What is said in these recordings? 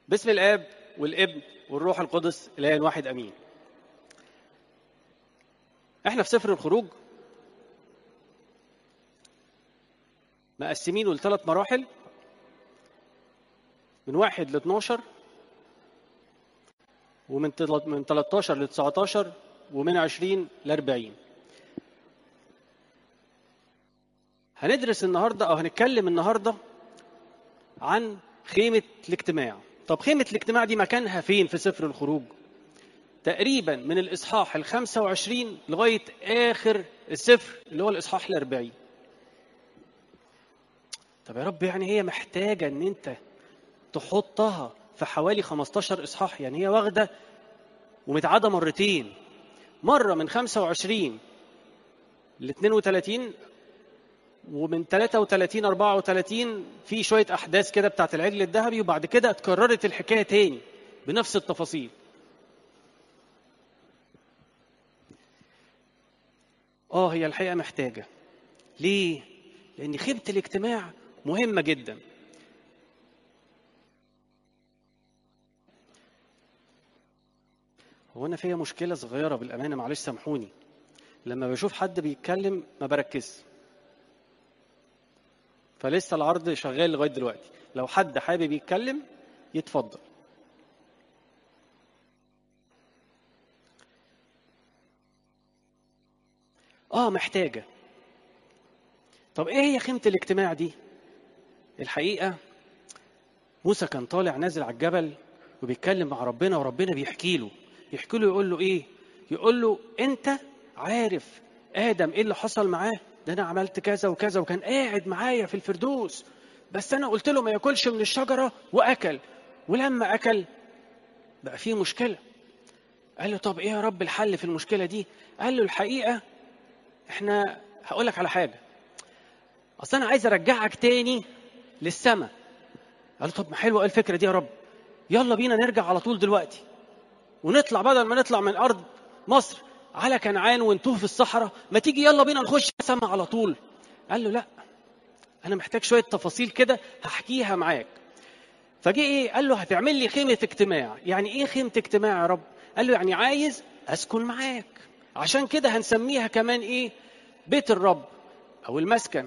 باسم الاب والابن والروح القدس اله واحد امين احنا في سفر الخروج مقسمينه لثلاث مراحل من واحد ل 12 ومن تل- من 13 ل 19 ومن 20 ل 40 هندرس النهارده او هنتكلم النهارده عن خيمة الاجتماع طب خيمة الاجتماع دي مكانها فين في سفر الخروج تقريبا من الإصحاح ال 25 لغاية آخر السفر اللي هو الإصحاح ال 40 طب يا رب يعني هي محتاجة إن أنت تحطها في حوالي 15 إصحاح يعني هي واخدة ومتعادة مرتين مرة من 25 ل 32 ومن 33 34 في شويه احداث كده بتاعت العجل الذهبي وبعد كده اتكررت الحكايه تاني بنفس التفاصيل اه هي الحقيقه محتاجه ليه لان خيمه الاجتماع مهمه جدا هو انا فيا مشكله صغيره بالامانه معلش سامحوني لما بشوف حد بيتكلم ما بركزش فلسه العرض شغال لغايه دلوقتي لو حد حابب يتكلم يتفضل اه محتاجه طب ايه هي خيمه الاجتماع دي الحقيقه موسى كان طالع نازل على الجبل وبيتكلم مع ربنا وربنا بيحكي له يحكي له يقول له ايه يقول له انت عارف ادم ايه اللي حصل معاه ده انا عملت كذا وكذا وكان قاعد معايا في الفردوس بس انا قلت له ما ياكلش من الشجره واكل ولما اكل بقى فيه مشكله قال له طب ايه يا رب الحل في المشكله دي قال له الحقيقه احنا هقول لك على حاجه اصل انا عايز ارجعك تاني للسماء قال له طب ما حلوه الفكره دي يا رب يلا بينا نرجع على طول دلوقتي ونطلع بدل ما نطلع من ارض مصر على كنعان ونتوه في الصحراء ما تيجي يلا بينا نخش السماء على طول قال له لا انا محتاج شويه تفاصيل كده هحكيها معاك فجه ايه قال له هتعمل لي خيمه اجتماع يعني ايه خيمه اجتماع يا رب قال له يعني عايز اسكن معاك عشان كده هنسميها كمان ايه بيت الرب او المسكن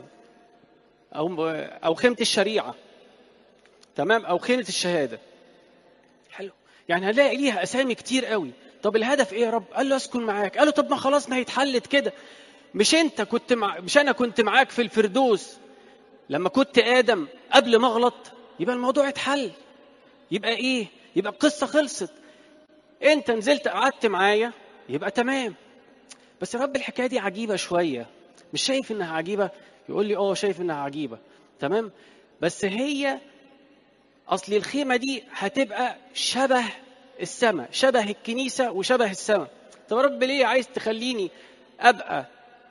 او او خيمه الشريعه تمام او خيمه الشهاده حلو يعني هنلاقي ليها اسامي كتير قوي طب الهدف ايه يا رب قال له اسكن معاك قال له طب ما خلاص ما هي اتحلت كده مش انت كنت مع... مش انا كنت معاك في الفردوس لما كنت ادم قبل ما اغلط يبقى الموضوع اتحل يبقى ايه يبقى القصه خلصت انت نزلت قعدت معايا يبقى تمام بس يا رب الحكايه دي عجيبه شويه مش شايف انها عجيبه يقول لي اه شايف انها عجيبه تمام بس هي اصل الخيمه دي هتبقى شبه السماء شبه الكنيسه وشبه السماء طب يا رب ليه عايز تخليني ابقى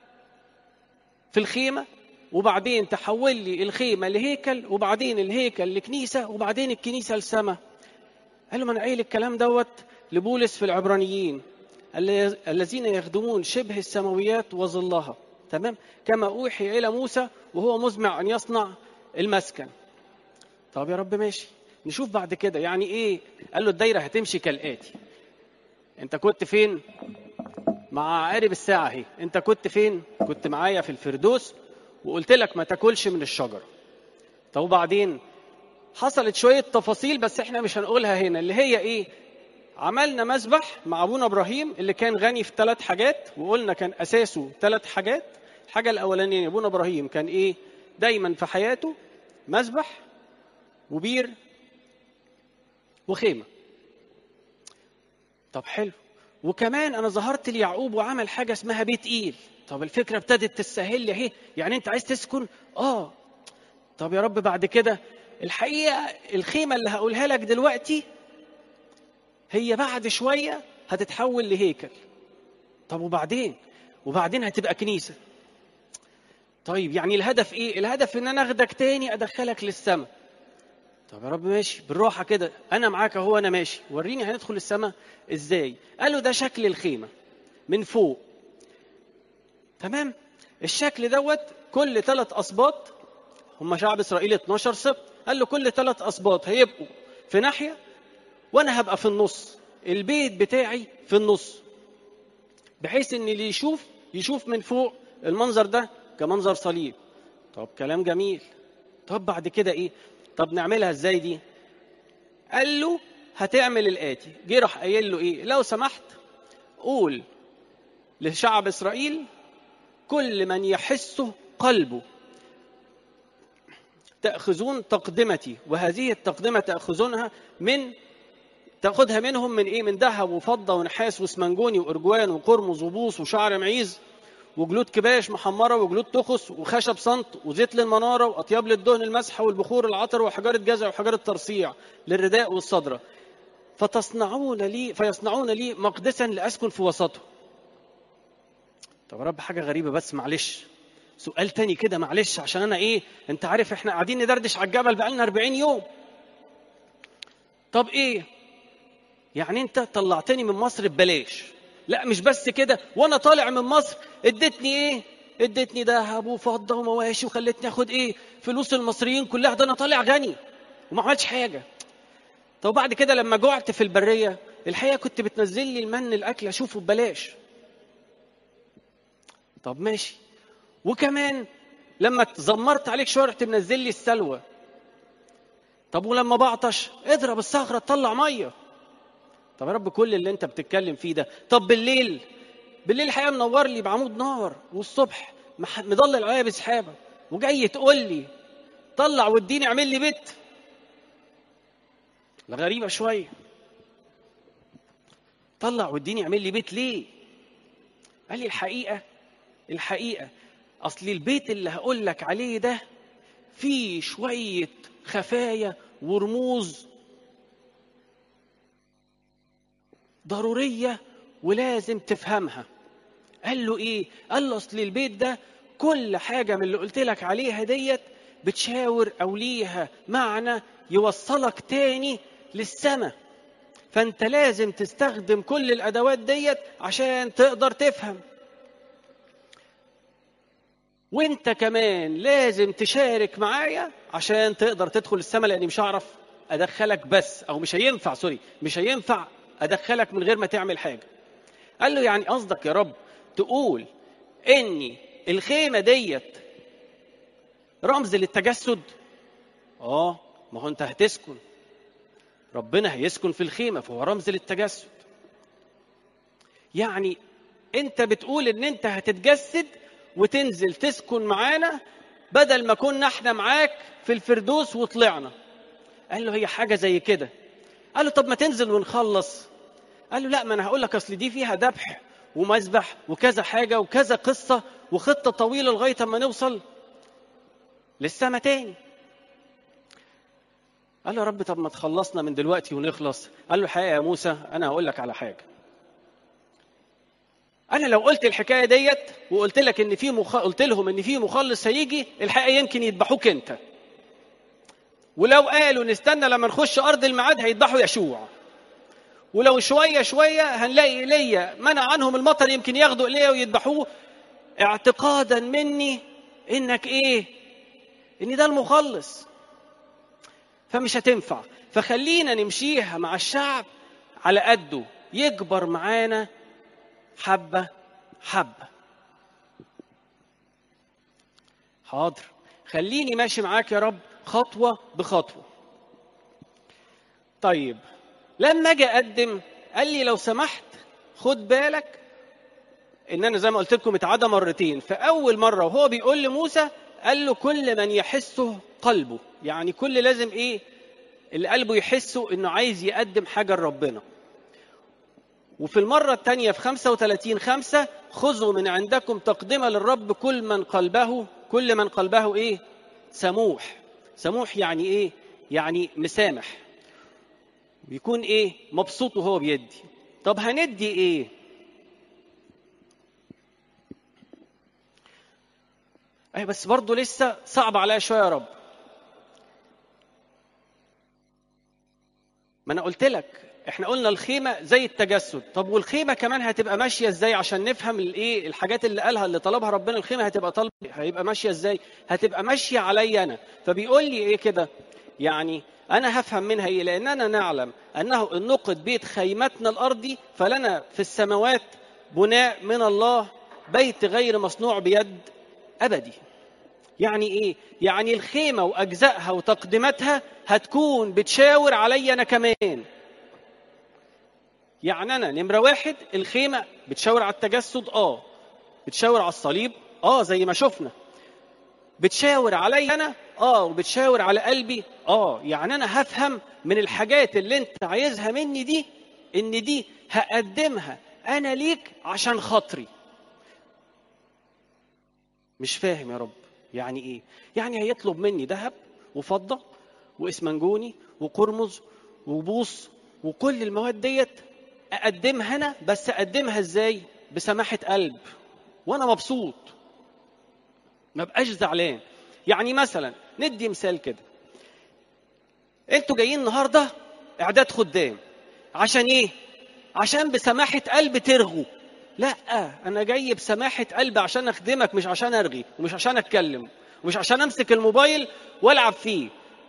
في الخيمه وبعدين تحول لي الخيمه لهيكل وبعدين الهيكل لكنيسه وبعدين الكنيسه لسماء قال له ما انا قايل الكلام دوت لبولس في العبرانيين الذ- الذين يخدمون شبه السماويات وظلها تمام كما اوحي الى موسى وهو مزمع ان يصنع المسكن طب يا رب ماشي نشوف بعد كده يعني ايه قال له الدايره هتمشي كالاتي انت كنت فين مع عقارب الساعه اهي انت كنت فين كنت معايا في الفردوس وقلت لك ما تاكلش من الشجره طب وبعدين حصلت شويه تفاصيل بس احنا مش هنقولها هنا اللي هي ايه عملنا مسبح مع ابونا ابراهيم اللي كان غني في ثلاث حاجات وقلنا كان اساسه ثلاث حاجات الحاجه الاولانيه ابونا ابراهيم كان ايه دايما في حياته مسبح وبير وخيمه طب حلو وكمان انا ظهرت ليعقوب وعمل حاجه اسمها بيت ايل طب الفكره ابتدت تسهل لي اهي يعني انت عايز تسكن اه طب يا رب بعد كده الحقيقه الخيمه اللي هقولها لك دلوقتي هي بعد شويه هتتحول لهيكل طب وبعدين وبعدين هتبقى كنيسه طيب يعني الهدف ايه الهدف ان انا اخدك تاني ادخلك للسماء طب يا رب ماشي بالراحه كده انا معاك اهو انا ماشي وريني هندخل السماء ازاي قال له ده شكل الخيمه من فوق تمام الشكل دوت كل ثلاث اسباط هم شعب اسرائيل 12 سبط قال له كل ثلاث اسباط هيبقوا في ناحيه وانا هبقى في النص البيت بتاعي في النص بحيث ان اللي يشوف يشوف من فوق المنظر ده كمنظر صليب طب كلام جميل طب بعد كده ايه طب نعملها ازاي دي قال له هتعمل الاتي جه راح قايل له ايه لو سمحت قول لشعب اسرائيل كل من يحسه قلبه تأخذون تقدمتي وهذه التقدمة تأخذونها من تاخدها منهم من ايه من ذهب وفضة ونحاس واسمنجوني وارجوان وقرمز وبوص وشعر معيز وجلود كباش محمرة وجلود تخس وخشب صنط وزيت للمنارة وأطياب للدهن المسحة والبخور العطر وحجارة جزع وحجارة ترصيع للرداء والصدرة فتصنعون لي فيصنعون لي مقدسا لأسكن في وسطه طب يا رب حاجة غريبة بس معلش سؤال تاني كده معلش عشان أنا إيه أنت عارف إحنا قاعدين ندردش على الجبل بقالنا 40 يوم طب إيه يعني أنت طلعتني من مصر ببلاش لا مش بس كده وانا طالع من مصر اديتني ايه اديتني ذهب وفضه ومواشي وخلتني اخد ايه فلوس المصريين كلها ده انا طالع غني وما عملتش حاجه طب بعد كده لما جوعت في البريه الحقيقه كنت بتنزل لي المن الاكل اشوفه ببلاش طب ماشي وكمان لما زمرت عليك شويه رحت منزل لي السلوى طب ولما بعطش اضرب الصخره تطلع ميه طب يا رب كل اللي انت بتتكلم فيه ده طب بالليل بالليل الحقيقه منور لي بعمود نار والصبح مضلل عليا بسحابه وجاي تقول لي طلع واديني اعمل لي بيت غريبه شويه طلع واديني اعمل لي بيت ليه قال لي الحقيقه الحقيقه اصل البيت اللي هقول لك عليه ده فيه شويه خفايا ورموز ضرورية ولازم تفهمها قال له ايه قال له اصل البيت ده كل حاجة من اللي قلت لك عليها ديت بتشاور او ليها معنى يوصلك تاني للسماء فانت لازم تستخدم كل الادوات ديت عشان تقدر تفهم وانت كمان لازم تشارك معايا عشان تقدر تدخل السماء لاني مش هعرف ادخلك بس او مش هينفع سوري مش هينفع ادخلك من غير ما تعمل حاجه قال له يعني قصدك يا رب تقول اني الخيمه ديت رمز للتجسد اه ما هو انت هتسكن ربنا هيسكن في الخيمه فهو رمز للتجسد يعني انت بتقول ان انت هتتجسد وتنزل تسكن معانا بدل ما كنا احنا معاك في الفردوس وطلعنا قال له هي حاجه زي كده قال له طب ما تنزل ونخلص قال له لا ما انا هقول لك اصل دي فيها ذبح ومذبح وكذا حاجه وكذا قصه وخطه طويله لغايه اما نوصل للسما تاني قال له يا رب طب ما تخلصنا من دلوقتي ونخلص قال له الحقيقه يا موسى انا هقول لك على حاجه انا لو قلت الحكايه ديت وقلت لك ان في مخ... قلت لهم ان في مخلص هيجي الحقيقه يمكن يذبحوك انت ولو قالوا نستنى لما نخش ارض الميعاد هيذبحوا يشوع ولو شويه شويه هنلاقي ايليا منع عنهم المطر يمكن ياخدوا ايليا ويذبحوه اعتقادا مني انك ايه ان ده المخلص فمش هتنفع فخلينا نمشيها مع الشعب على قده يكبر معانا حبه حبه حاضر خليني ماشي معاك يا رب خطوه بخطوه طيب لما اجي اقدم قال لي لو سمحت خد بالك ان انا زي ما قلت لكم اتعدى مرتين فاول مره وهو بيقول لموسى قال له كل من يحسه قلبه يعني كل لازم ايه اللي قلبه يحسه انه عايز يقدم حاجه لربنا وفي المرة الثانية في 35 خمسة خذوا من عندكم تقدمة للرب كل من قلبه كل من قلبه ايه سموح سموح يعني ايه يعني مسامح بيكون ايه مبسوط وهو بيدي طب هندي ايه اي بس برضه لسه صعب عليا شويه يا رب ما انا قلت لك احنا قلنا الخيمه زي التجسد طب والخيمه كمان هتبقى ماشيه ازاي عشان نفهم الايه الحاجات اللي قالها اللي طلبها ربنا الخيمه هتبقى طلب هيبقى ماشيه ازاي هتبقى ماشيه عليا انا فبيقول لي ايه كده يعني انا هفهم منها ايه لاننا نعلم انه ان نقد بيت خيمتنا الارضي فلنا في السماوات بناء من الله بيت غير مصنوع بيد ابدي يعني ايه يعني الخيمه واجزائها وتقديماتها هتكون بتشاور عليا انا كمان يعني انا نمره واحد الخيمه بتشاور على التجسد اه بتشاور على الصليب اه زي ما شفنا بتشاور عليا انا اه وبتشاور على قلبي اه يعني انا هفهم من الحاجات اللي انت عايزها مني دي ان دي هقدمها انا ليك عشان خاطري مش فاهم يا رب يعني ايه يعني هيطلب مني ذهب وفضه واسمنجوني وقرمز وبوص وكل المواد ديت اقدمها انا بس اقدمها ازاي بسماحه قلب وانا مبسوط ما بقاش زعلان يعني مثلا ندي مثال كده انتوا جايين النهارده اعداد خدام عشان ايه عشان بسماحه قلب ترغوا لا انا جاي بسماحه قلب عشان اخدمك مش عشان ارغي ومش عشان اتكلم ومش عشان امسك الموبايل والعب فيه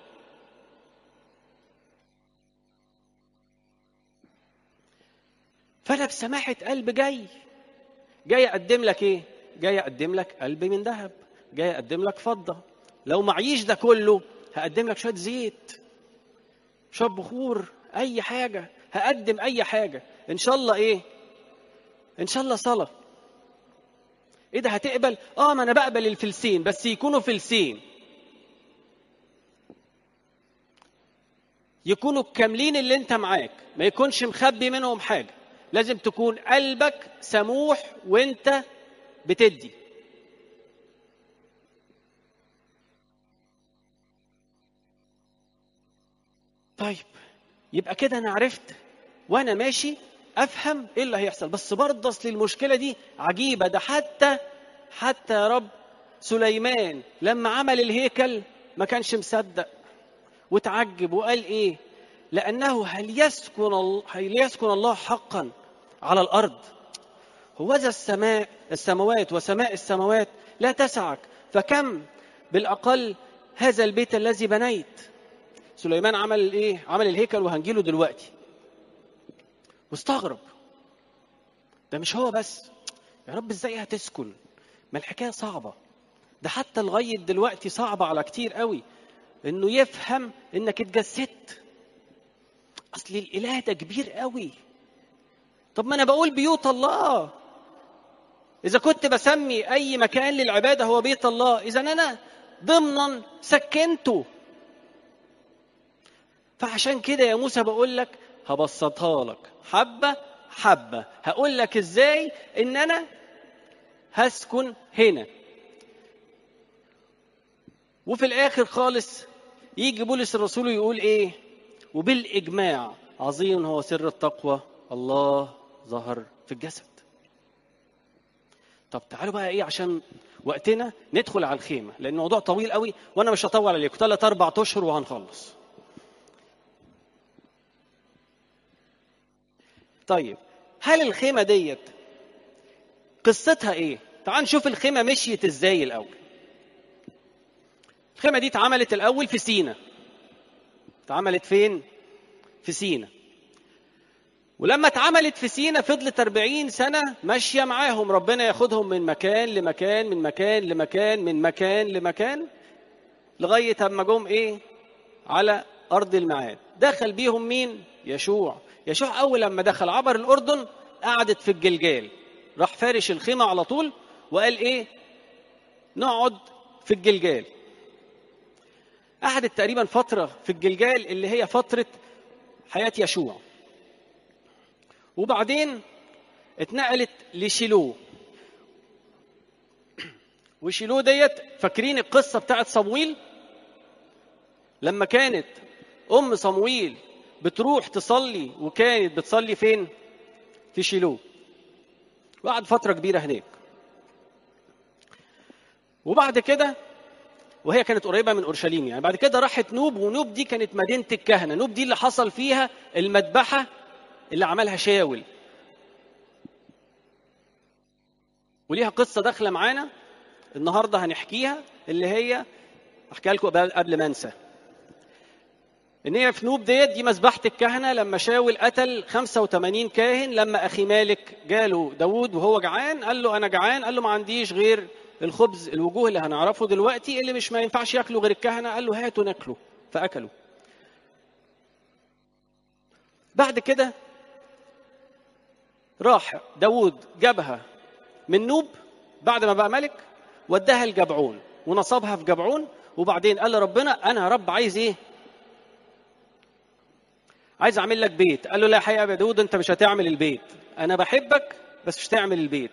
فانا بسماحه قلب جاي جاي اقدم لك ايه جاي اقدم لك قلب من ذهب جاي اقدم لك فضه لو معيش ده كله هقدم لك شويه زيت شويه بخور اي حاجه هقدم اي حاجه ان شاء الله ايه ان شاء الله صلاه ايه ده هتقبل اه ما انا بقبل الفلسين بس يكونوا فلسين يكونوا كاملين اللي انت معاك ما يكونش مخبي منهم حاجه لازم تكون قلبك سموح وانت بتدي طيب يبقى كده انا عرفت وانا ماشي افهم ايه اللي هيحصل بس برضه اصل المشكله دي عجيبه ده حتى حتى يا رب سليمان لما عمل الهيكل ما كانش مصدق وتعجب وقال ايه لانه هل يسكن ال- هل يسكن الله حقا على الارض هوذا السماء السماوات وسماء السماوات لا تسعك فكم بالاقل هذا البيت الذي بنيت سليمان عمل ايه عمل الهيكل وهنجيله دلوقتي مستغرب ده مش هو بس يا رب ازاي هتسكن ما الحكايه صعبه ده حتى لغايه دلوقتي صعبه على كتير قوي انه يفهم انك اتجسدت اصل الاله ده كبير قوي طب ما انا بقول بيوت الله اذا كنت بسمي اي مكان للعباده هو بيت الله اذا انا ضمنا سكنته فعشان كده يا موسى بقول لك هبسطها لك حبه حبه هقول لك ازاي ان انا هسكن هنا وفي الاخر خالص يجي بولس الرسول يقول ايه وبالاجماع عظيم هو سر التقوى الله ظهر في الجسد طب تعالوا بقى ايه عشان وقتنا ندخل على الخيمه لان الموضوع طويل قوي وانا مش هطول عليكم ثلاث اربع اشهر وهنخلص طيب هل الخيمه ديت قصتها ايه تعال نشوف الخيمه مشيت ازاي الاول الخيمه دي اتعملت الاول في سينا اتعملت فين في سينا ولما اتعملت في سينا فضلت 40 سنة ماشية معاهم ربنا ياخدهم من مكان لمكان من مكان لمكان من مكان لمكان لغاية اما جم ايه على أرض الميعاد دخل بيهم مين يشوع يشوع أول لما دخل عبر الأردن قعدت في الجلجال راح فارش الخيمة على طول وقال ايه نقعد في الجلجال قعدت تقريبا فترة في الجلجال اللي هي فترة حياة يشوع وبعدين اتنقلت لشيلو وشيلو ديت فاكرين القصة بتاعت صمويل لما كانت أم صمويل بتروح تصلي وكانت بتصلي فين في شيلو وقعد فترة كبيرة هناك وبعد كده وهي كانت قريبه من اورشليم يعني بعد كده راحت نوب ونوب دي كانت مدينه الكهنه نوب دي اللي حصل فيها المذبحه اللي عملها شاول وليها قصه داخله معانا النهارده هنحكيها اللي هي احكيها لكم قبل ما انسى ان هي في نوب ديت دي مذبحه الكهنه لما شاول قتل 85 كاهن لما اخي مالك جاله داوود وهو جعان قال له انا جعان قال له ما عنديش غير الخبز الوجوه اللي هنعرفه دلوقتي اللي مش ما ينفعش ياكله غير الكهنه قال له هاتوا ناكله فاكلوا بعد كده راح داوود جابها من نوب بعد ما بقى ملك وداها لجبعون ونصبها في جبعون وبعدين قال لربنا انا يا رب عايز ايه عايز اعمل لك بيت قال له لا حقيقه يا داود انت مش هتعمل البيت انا بحبك بس مش هتعمل البيت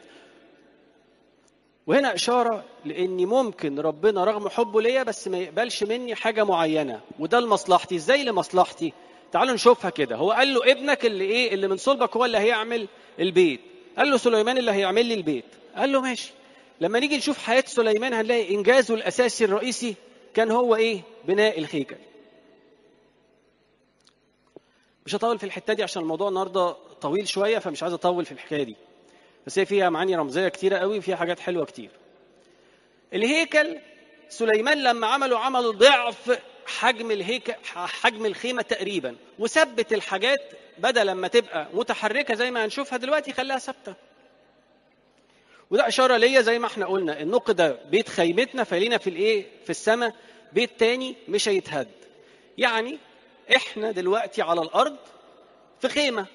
وهنا اشاره لاني ممكن ربنا رغم حبه ليا بس ما يقبلش مني حاجه معينه وده لمصلحتي ازاي لمصلحتي تعالوا نشوفها كده هو قال له ابنك اللي ايه اللي من صلبك هو اللي هيعمل البيت قال له سليمان اللي هيعمل لي البيت قال له ماشي لما نيجي نشوف حياه سليمان هنلاقي انجازه الاساسي الرئيسي كان هو ايه بناء الهيكل مش هطول في الحته دي عشان الموضوع النهارده طويل شويه فمش عايز اطول في الحكايه دي بس هي فيها معاني رمزيه كتيره قوي وفيها حاجات حلوه كتير الهيكل سليمان لما عمله عمل ضعف حجم الهيكل حجم الخيمه تقريبا وثبت الحاجات بدل ما تبقى متحركه زي ما هنشوفها دلوقتي خلاها ثابته وده اشاره ليا زي ما احنا قلنا النق ده بيت خيمتنا فلينا في الايه في السماء بيت تاني مش هيتهد يعني احنا دلوقتي على الارض في خيمه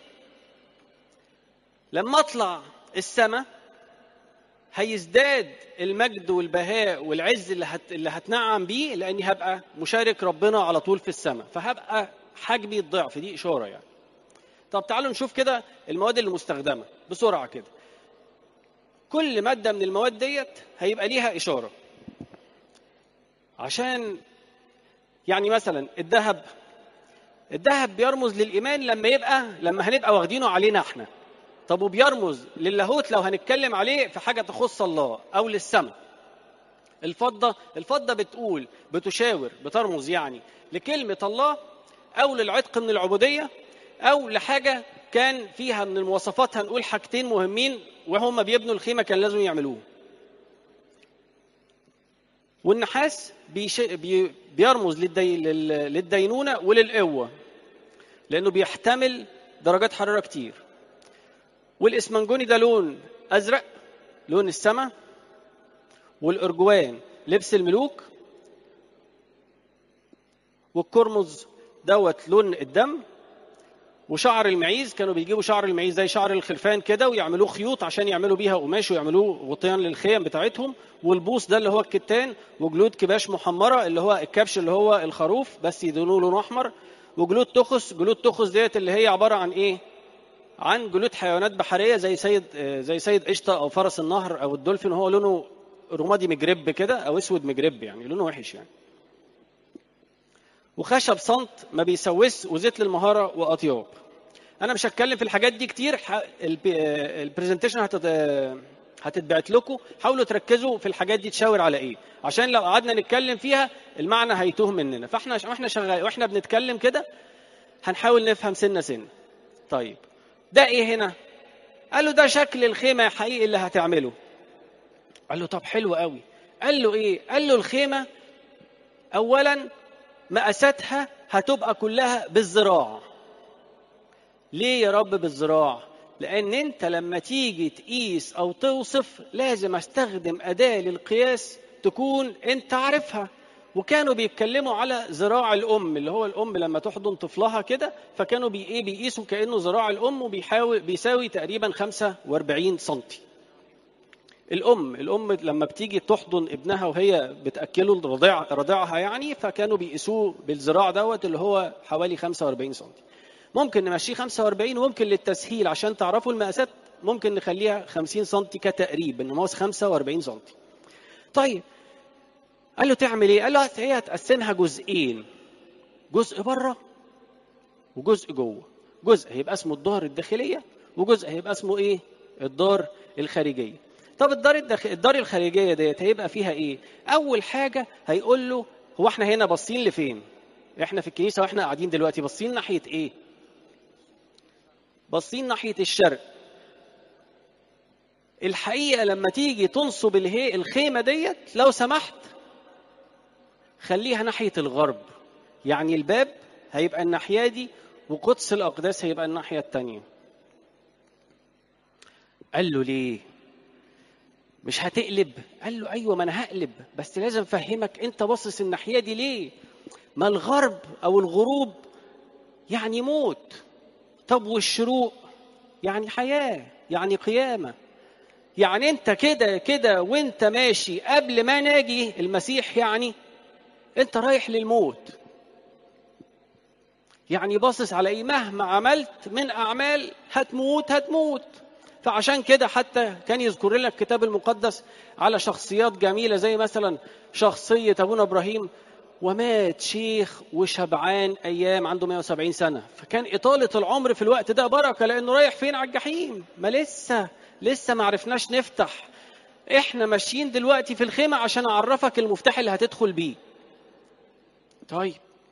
لما اطلع السماء هيزداد المجد والبهاء والعز اللي هت... اللي هتنعم بيه لاني هبقى مشارك ربنا على طول في السماء فهبقى حجمي الضعف دي اشاره يعني طب تعالوا نشوف كده المواد اللي مستخدمه بسرعه كده كل ماده من المواد ديت هيبقى ليها اشاره عشان يعني مثلا الذهب الذهب بيرمز للايمان لما يبقى لما هنبقى واخدينه علينا احنا طب وبيرمز للاهوت لو هنتكلم عليه في حاجه تخص الله او للسماء الفضه الفضه بتقول بتشاور بترمز يعني لكلمه الله او للعتق من العبوديه او لحاجه كان فيها من المواصفات هنقول حاجتين مهمين وهم بيبنوا الخيمه كان لازم يعملوه والنحاس بيش... بي... بيرمز للدي... لل... للدينونه وللقوه لانه بيحتمل درجات حراره كتير والاسمنجوني ده لون ازرق لون السماء والارجوان لبس الملوك والكرمز دوت لون الدم وشعر المعيز كانوا بيجيبوا شعر المعيز زي شعر الخرفان كده ويعملوه خيوط عشان يعملوا بيها قماش ويعملوه غطيان للخيم بتاعتهم والبوص ده اللي هو الكتان وجلود كباش محمره اللي هو الكبش اللي هو الخروف بس يدونوا لونه احمر وجلود تخس جلود تخس ديت اللي هي عباره عن ايه؟ عن جلود حيوانات بحريه زي سيد زي سيد قشطه او فرس النهر او الدولفين هو لونه رمادي مجرب كده او اسود مجرب يعني لونه وحش يعني وخشب صمت ما بيسوس وزيت للمهاره واطياب انا مش هتكلم في الحاجات دي كتير البرزنتيشن هتتبعت لكم حاولوا تركزوا في الحاجات دي تشاور على ايه عشان لو قعدنا نتكلم فيها المعنى هيتوه مننا فاحنا واحنا شغال واحنا بنتكلم كده هنحاول نفهم سنه سنه طيب ده ايه هنا قال له ده شكل الخيمه يا حقيقي اللي هتعمله قال له طب حلو قوي قال له ايه قال له الخيمه اولا مقاساتها هتبقى كلها بالذراع ليه يا رب بالذراع لان انت لما تيجي تقيس او توصف لازم استخدم اداه للقياس تكون انت عارفها وكانوا بيتكلموا على ذراع الام اللي هو الام لما تحضن طفلها كده فكانوا بي ايه بيقيسوا كانه ذراع الام وبيحاول بيساوي تقريبا 45 سم الام الام لما بتيجي تحضن ابنها وهي بتاكله رضيع رضيعها يعني فكانوا بيقيسوه بالذراع دوت اللي هو حوالي 45 سم ممكن نمشيه 45 وممكن للتسهيل عشان تعرفوا المقاسات ممكن نخليها 50 سم كتقريب انما هو 45 سم طيب قال له تعمل ايه؟ قال له هي هتقسمها جزئين جزء بره وجزء جوه جزء هيبقى اسمه الدار الداخليه وجزء هيبقى اسمه ايه؟ الدار الخارجيه طب الدار الدخ... الدار الخارجيه ديت هيبقى فيها ايه؟ اول حاجه هيقول له هو احنا هنا باصين لفين؟ احنا في الكنيسه واحنا قاعدين دلوقتي باصين ناحيه ايه؟ باصين ناحيه الشرق الحقيقه لما تيجي تنصب الهي الخيمه ديت لو سمحت خليها ناحيه الغرب يعني الباب هيبقى الناحية دي وقدس الأقداس هيبقى الناحية التانية قال له ليه مش هتقلب قال له ايوه ما انا هقلب بس لازم افهمك انت باصص الناحيه دي ليه ما الغرب او الغروب يعني موت طب والشروق يعني حياه يعني قيامه يعني انت كده كده وانت ماشي قبل ما ناجي المسيح يعني انت رايح للموت يعني باصص على ايه مهما عملت من اعمال هتموت هتموت فعشان كده حتى كان يذكر لنا الكتاب المقدس على شخصيات جميله زي مثلا شخصيه ابونا ابراهيم ومات شيخ وشبعان ايام عنده 170 سنه فكان اطاله العمر في الوقت ده بركه لانه رايح فين على الجحيم ما لسه لسه ما عرفناش نفتح احنا ماشيين دلوقتي في الخيمه عشان اعرفك المفتاح اللي هتدخل بيه طيب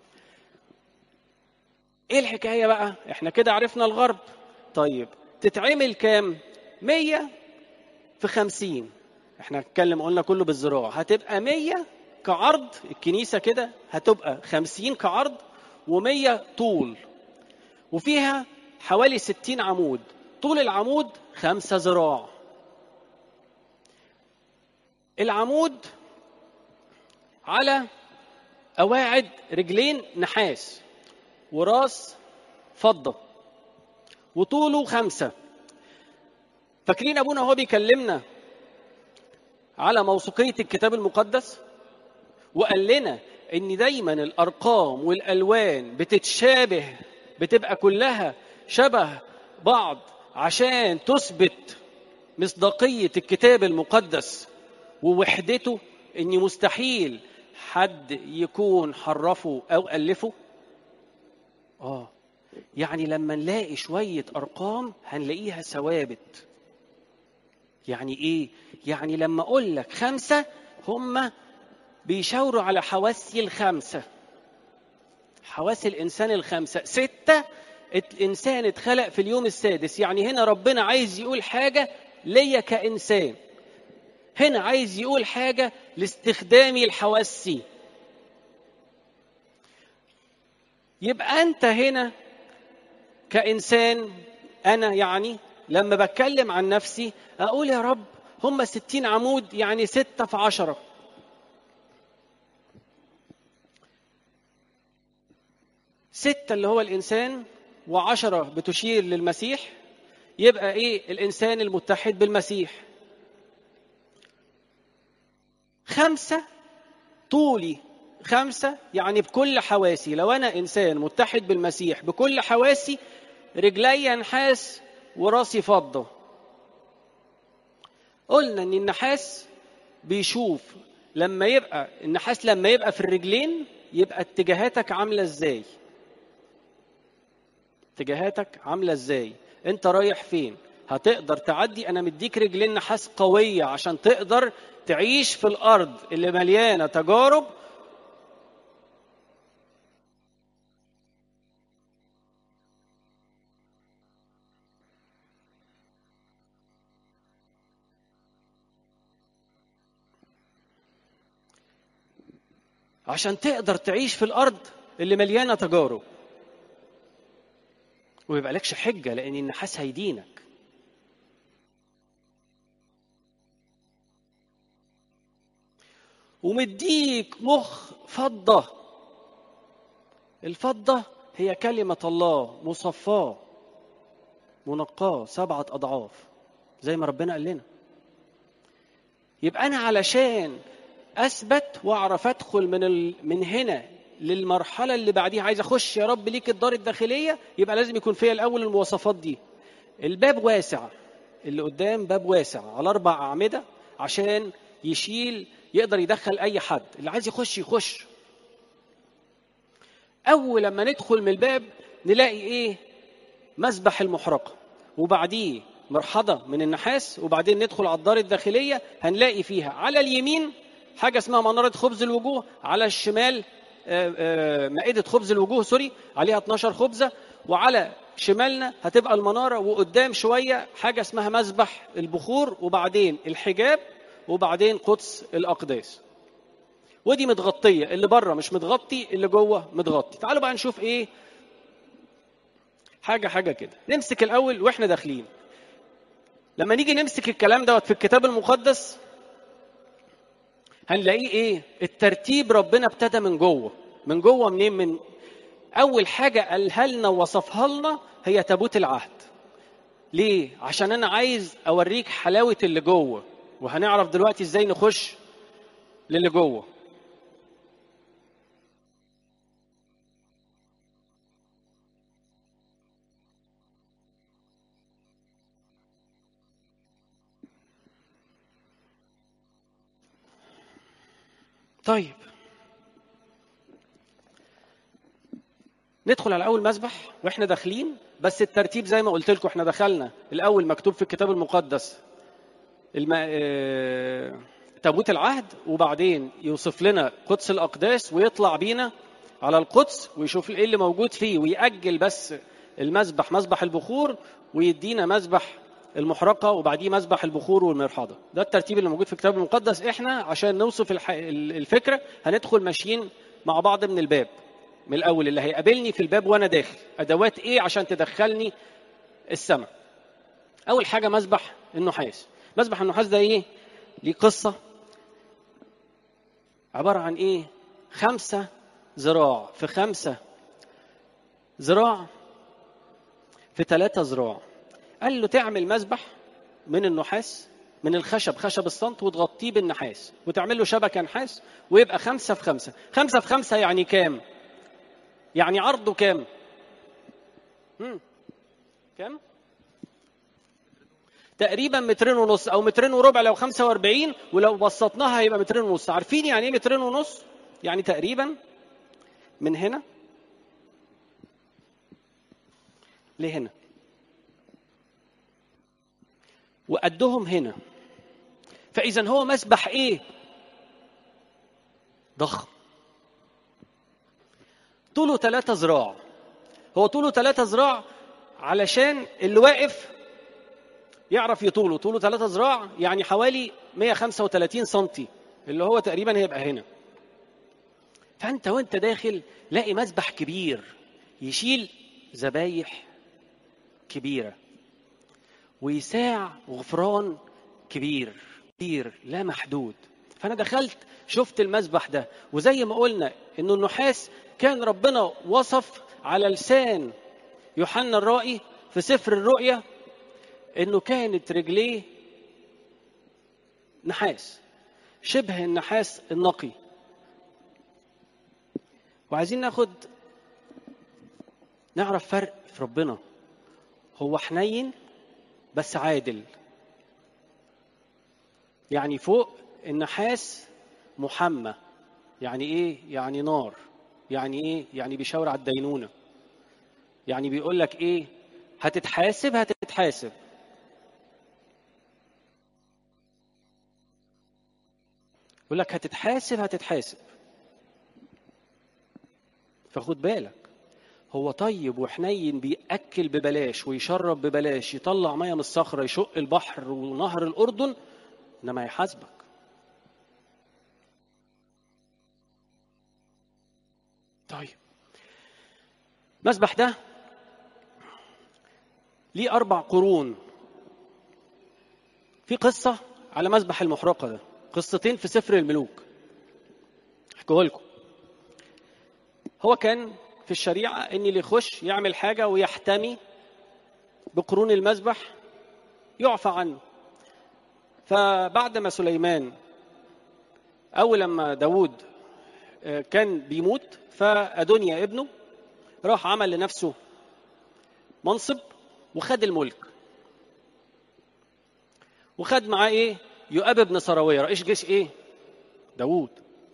ايه الحكايه بقى احنا كده عرفنا الغرب طيب تتعمل كام مية في خمسين احنا هنتكلم قلنا كله بالزراعة هتبقى مية كعرض الكنيسة كده هتبقى خمسين كعرض ومية طول وفيها حوالي ستين عمود طول العمود خمسة ذراع العمود على قواعد رجلين نحاس وراس فضة وطوله خمسة فاكرين أبونا وهو بيكلمنا على موثوقية الكتاب المقدس وقال لنا إن دايما الأرقام والألوان بتتشابه بتبقى كلها شبه بعض عشان تثبت مصداقية الكتاب المقدس ووحدته إن مستحيل حد يكون حرفه أو ألفه آه يعني لما نلاقي شوية أرقام هنلاقيها ثوابت يعني إيه؟ يعني لما أقول لك خمسة هم بيشاوروا على حواسي الخمسة حواس الإنسان الخمسة ستة الإنسان اتخلق في اليوم السادس يعني هنا ربنا عايز يقول حاجة ليا كإنسان هنا عايز يقول حاجة لاستخدامي الحواسي يبقى أنت هنا كإنسان أنا يعني لما بتكلم عن نفسي أقول يا رب هم ستين عمود يعني ستة في عشرة ستة اللي هو الإنسان وعشرة بتشير للمسيح يبقى إيه الإنسان المتحد بالمسيح خمسة طولي خمسة يعني بكل حواسي لو أنا إنسان متحد بالمسيح بكل حواسي رجلي نحاس وراسي فضة قلنا إن النحاس بيشوف لما يبقى النحاس لما يبقى في الرجلين يبقى اتجاهاتك عاملة ازاي اتجاهاتك عاملة ازاي انت رايح فين هتقدر تعدي انا مديك رجلين نحاس قوية عشان تقدر تعيش في الارض اللي مليانة تجارب عشان تقدر تعيش في الارض اللي مليانه تجارب ويبقى لكش حجه لان النحاس هيدينك ومديك مخ فضه الفضه هي كلمه الله مصفاه منقاه سبعه اضعاف زي ما ربنا قال لنا يبقى انا علشان اثبت واعرف ادخل من ال... من هنا للمرحله اللي بعديها عايز اخش يا رب ليك الدار الداخليه يبقى لازم يكون فيها الاول المواصفات دي الباب واسع اللي قدام باب واسع على اربع اعمده عشان يشيل يقدر يدخل اي حد اللي عايز يخش يخش اول لما ندخل من الباب نلاقي ايه مسبح المحرقه وبعديه مرحضه من النحاس وبعدين ندخل على الدار الداخليه هنلاقي فيها على اليمين حاجه اسمها مناره خبز الوجوه على الشمال مائده خبز الوجوه سوري عليها 12 خبزه وعلى شمالنا هتبقى المناره وقدام شويه حاجه اسمها مسبح البخور وبعدين الحجاب وبعدين قدس الاقداس ودي متغطيه اللي بره مش متغطي اللي جوه متغطي تعالوا بقى نشوف ايه حاجه حاجه كده نمسك الاول واحنا داخلين لما نيجي نمسك الكلام دوت في الكتاب المقدس هنلاقيه ايه الترتيب ربنا ابتدى من جوه من جوه منين من اول حاجه قالها لنا ووصفها لنا هي تابوت العهد ليه عشان انا عايز اوريك حلاوه اللي جوه وهنعرف دلوقتي ازاي نخش للي جوه طيب ندخل على اول مسبح واحنا داخلين بس الترتيب زي ما قلت لكم احنا دخلنا الاول مكتوب في الكتاب المقدس الم... آه... تابوت العهد وبعدين يوصف لنا قدس الاقداس ويطلع بينا على القدس ويشوف ايه اللي موجود فيه ويأجل بس المسبح مسبح البخور ويدينا مسبح المحرقة وبعديه مسبح البخور والمرحاضة ده الترتيب اللي موجود في الكتاب المقدس احنا عشان نوصف الح... الفكرة هندخل ماشيين مع بعض من الباب من الاول اللي هيقابلني في الباب وانا داخل ادوات ايه عشان تدخلني السماء اول حاجه مسبح النحاس مسبح النحاس ده ايه ليه قصه عباره عن ايه خمسة ذراع في خمسة ذراع في ثلاثة ذراع قال له تعمل مسبح من النحاس من الخشب خشب الصمت وتغطيه بالنحاس وتعمل له شبكة نحاس ويبقى خمسة في خمسة خمسة في خمسة يعني كام يعني عرضه كام هم. كام تقريبا مترين ونص او مترين وربع لو 45 ولو بسطناها هيبقى مترين ونص عارفين يعني ايه مترين ونص يعني تقريبا من هنا لهنا وقدهم هنا فاذا هو مسبح ايه ضخم طوله ثلاثة ذراع هو طوله ثلاثة ذراع علشان اللي واقف يعرف يطوله طوله ثلاثة ذراع يعني حوالي 135 سنتي اللي هو تقريبا هيبقى هنا فانت وانت داخل لاقي مسبح كبير يشيل ذبايح كبيره ويساع غفران كبير كبير لا محدود فانا دخلت شفت المسبح ده وزي ما قلنا انه النحاس كان ربنا وصف على لسان يوحنا الرائي في سفر الرؤيا انه كانت رجليه نحاس شبه النحاس النقي وعايزين ناخد نعرف فرق في ربنا هو حنين بس عادل يعني فوق النحاس محمى يعني ايه يعني نار يعني ايه يعني بيشاور على الدينونه يعني بيقول لك ايه هتتحاسب هتتحاسب يقول لك هتتحاسب هتتحاسب فخد بالك هو طيب وحنين بيأكل ببلاش ويشرب ببلاش يطلع ميه من الصخره يشق البحر ونهر الاردن انما يحاسبك طيب المسبح ده ليه اربع قرون في قصه على مسبح المحرقه ده قصتين في سفر الملوك احكيه لكم هو كان في الشريعة إن اللي يخش يعمل حاجة ويحتمي بقرون المذبح يعفى عنه فبعد ما سليمان أول لما داود كان بيموت فأدونيا ابنه راح عمل لنفسه منصب وخد الملك وخد معاه ايه يؤاب بن سراويه رئيس جيش ايه داوود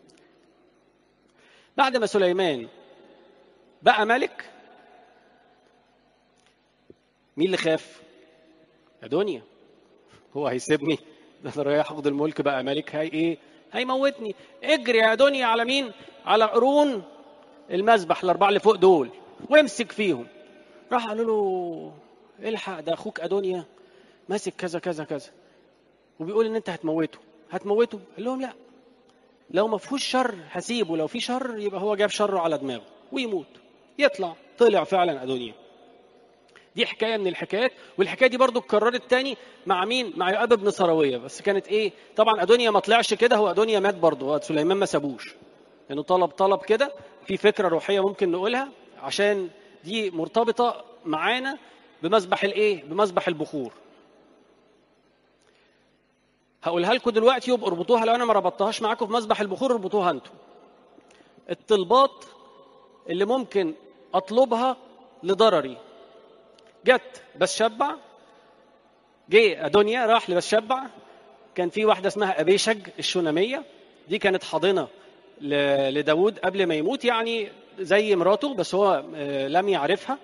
بعد ما سليمان بقى ملك مين اللي خاف ادونيا هو هيسيبني ده انا رايح اخد الملك بقى ملك هي ايه هيموتني اجري يا دنيا على مين على قرون المذبح الاربعه اللي فوق دول وامسك فيهم راح قالوا له الحق ده اخوك ادونيا ماسك كذا كذا كذا وبيقول ان انت هتموته هتموته قال لهم لا لو ما فيهوش شر هسيبه لو في شر يبقى هو جاب شره على دماغه ويموت يطلع طلع فعلا ادونيا دي حكايه من الحكايات والحكايه دي برضو اتكررت تاني مع مين مع يؤاب بن سراويه بس كانت ايه طبعا ادونيا ما طلعش كده هو ادونيا مات برضو هو سليمان ما سابوش لانه يعني طلب طلب كده في فكره روحيه ممكن نقولها عشان دي مرتبطه معانا بمذبح الايه بمذبح البخور هقولها لكم دلوقتي وابقوا اربطوها لو انا ما ربطتهاش معاكم في مذبح البخور اربطوها انتوا الطلبات اللي ممكن اطلبها لضرري جت بس شبع جه ادونيا راح لبس شبع كان في واحده اسمها ابيشج الشوناميه دي كانت حاضنه لداود قبل ما يموت يعني زي مراته بس هو لم يعرفها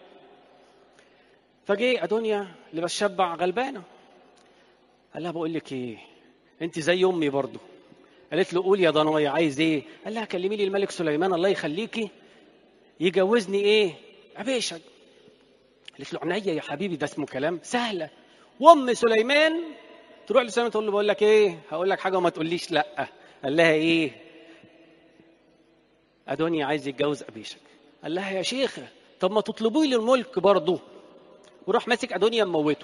فجه ادونيا لبس شبع غلبانه قال لها بقول لك ايه انت زي امي برضه قالت له قول يا ضنايا عايز ايه قال لها كلمي لي الملك سليمان الله يخليكي يجوزني ايه ابيشج قالت له عينيا يا حبيبي ده اسمه كلام سهله وام سليمان تروح لسليمان تقول له بقول لك ايه هقول لك حاجه وما تقوليش لا قال لها ايه ادونيا عايز يتجوز ابيشك قال لها يا شيخه طب ما تطلبوا لي الملك برضه وراح ماسك ادونيا مموته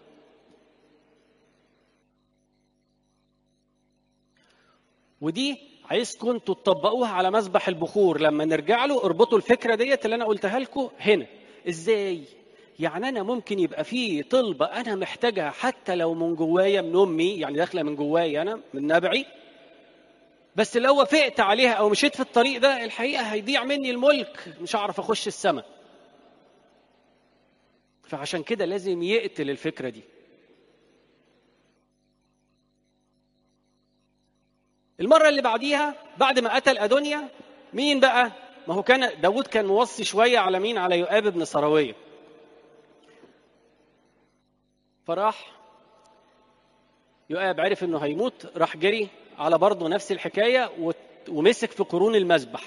ودي عايزكم تطبقوها على مذبح البخور لما نرجع له اربطوا الفكره ديت اللي انا قلتها لكم هنا ازاي يعني انا ممكن يبقى في طلبه انا محتاجها حتى لو من جوايا من امي يعني داخله من جوايا انا من نبعي بس لو وافقت عليها او مشيت في الطريق ده الحقيقه هيضيع مني الملك مش هعرف اخش السماء فعشان كده لازم يقتل الفكره دي المره اللي بعديها بعد ما قتل ادونيا مين بقى ما هو كان داود كان موصي شويه على مين على يؤاب بن سراويه فراح يؤاب عرف انه هيموت راح جري على برضه نفس الحكايه ومسك في قرون المذبح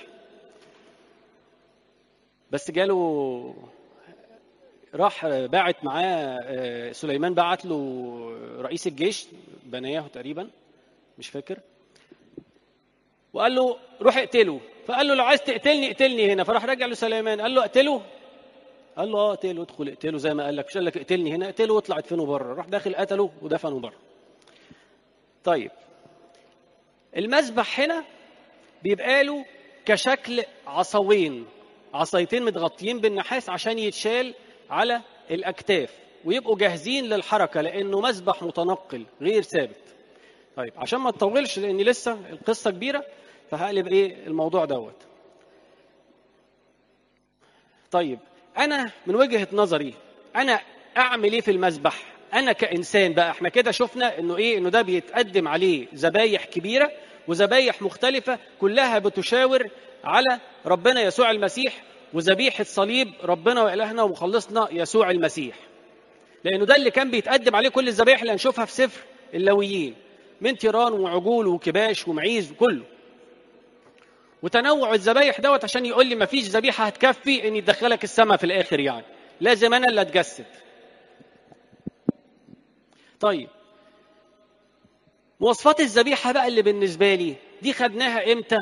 بس جاله راح باعت معاه سليمان بعت له رئيس الجيش بنياه تقريبا مش فاكر وقال له روح اقتله فقال له لو عايز تقتلني اقتلني هنا فراح رجع لسليمان قال له اقتله قال له اه اقتله ادخل اقتله زي ما قال لك مش قال لك اقتلني هنا اقتله واطلع ادفنه بره راح داخل قتله ودفنه بره طيب المذبح هنا بيبقى له كشكل عصاوين عصايتين متغطيين بالنحاس عشان يتشال على الاكتاف ويبقوا جاهزين للحركه لانه مذبح متنقل غير ثابت طيب عشان ما تطولش لان لسه القصه كبيره فهقلب ايه الموضوع دوت طيب انا من وجهه نظري انا اعمل ايه في المذبح انا كانسان بقى احنا كده شفنا انه ايه انه ده بيتقدم عليه ذبايح كبيره وذبايح مختلفه كلها بتشاور على ربنا يسوع المسيح وذبيحه صليب ربنا والهنا ومخلصنا يسوع المسيح لانه ده اللي كان بيتقدم عليه كل الذبايح اللي هنشوفها في سفر اللاويين من تيران وعجول وكباش ومعيز وكله وتنوع الذبايح دوت عشان يقول لي ما فيش ذبيحه هتكفي ان يدخلك السماء في الاخر يعني لازم انا اللي اتجسد طيب مواصفات الذبيحه بقى اللي بالنسبه لي دي خدناها امتى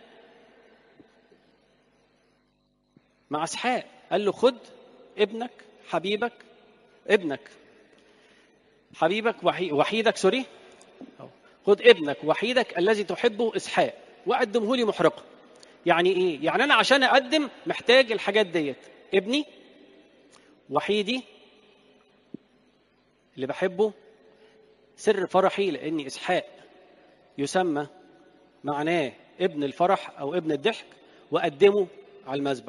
مع اسحاق قال له خد ابنك حبيبك ابنك حبيبك وحي... وحيدك سوري خد ابنك وحيدك الذي تحبه اسحاق وقدمه لي محرقه يعني ايه يعني انا عشان اقدم محتاج الحاجات ديت ابني وحيدي اللي بحبه سر فرحي لان اسحاق يسمى معناه ابن الفرح او ابن الضحك واقدمه على المذبح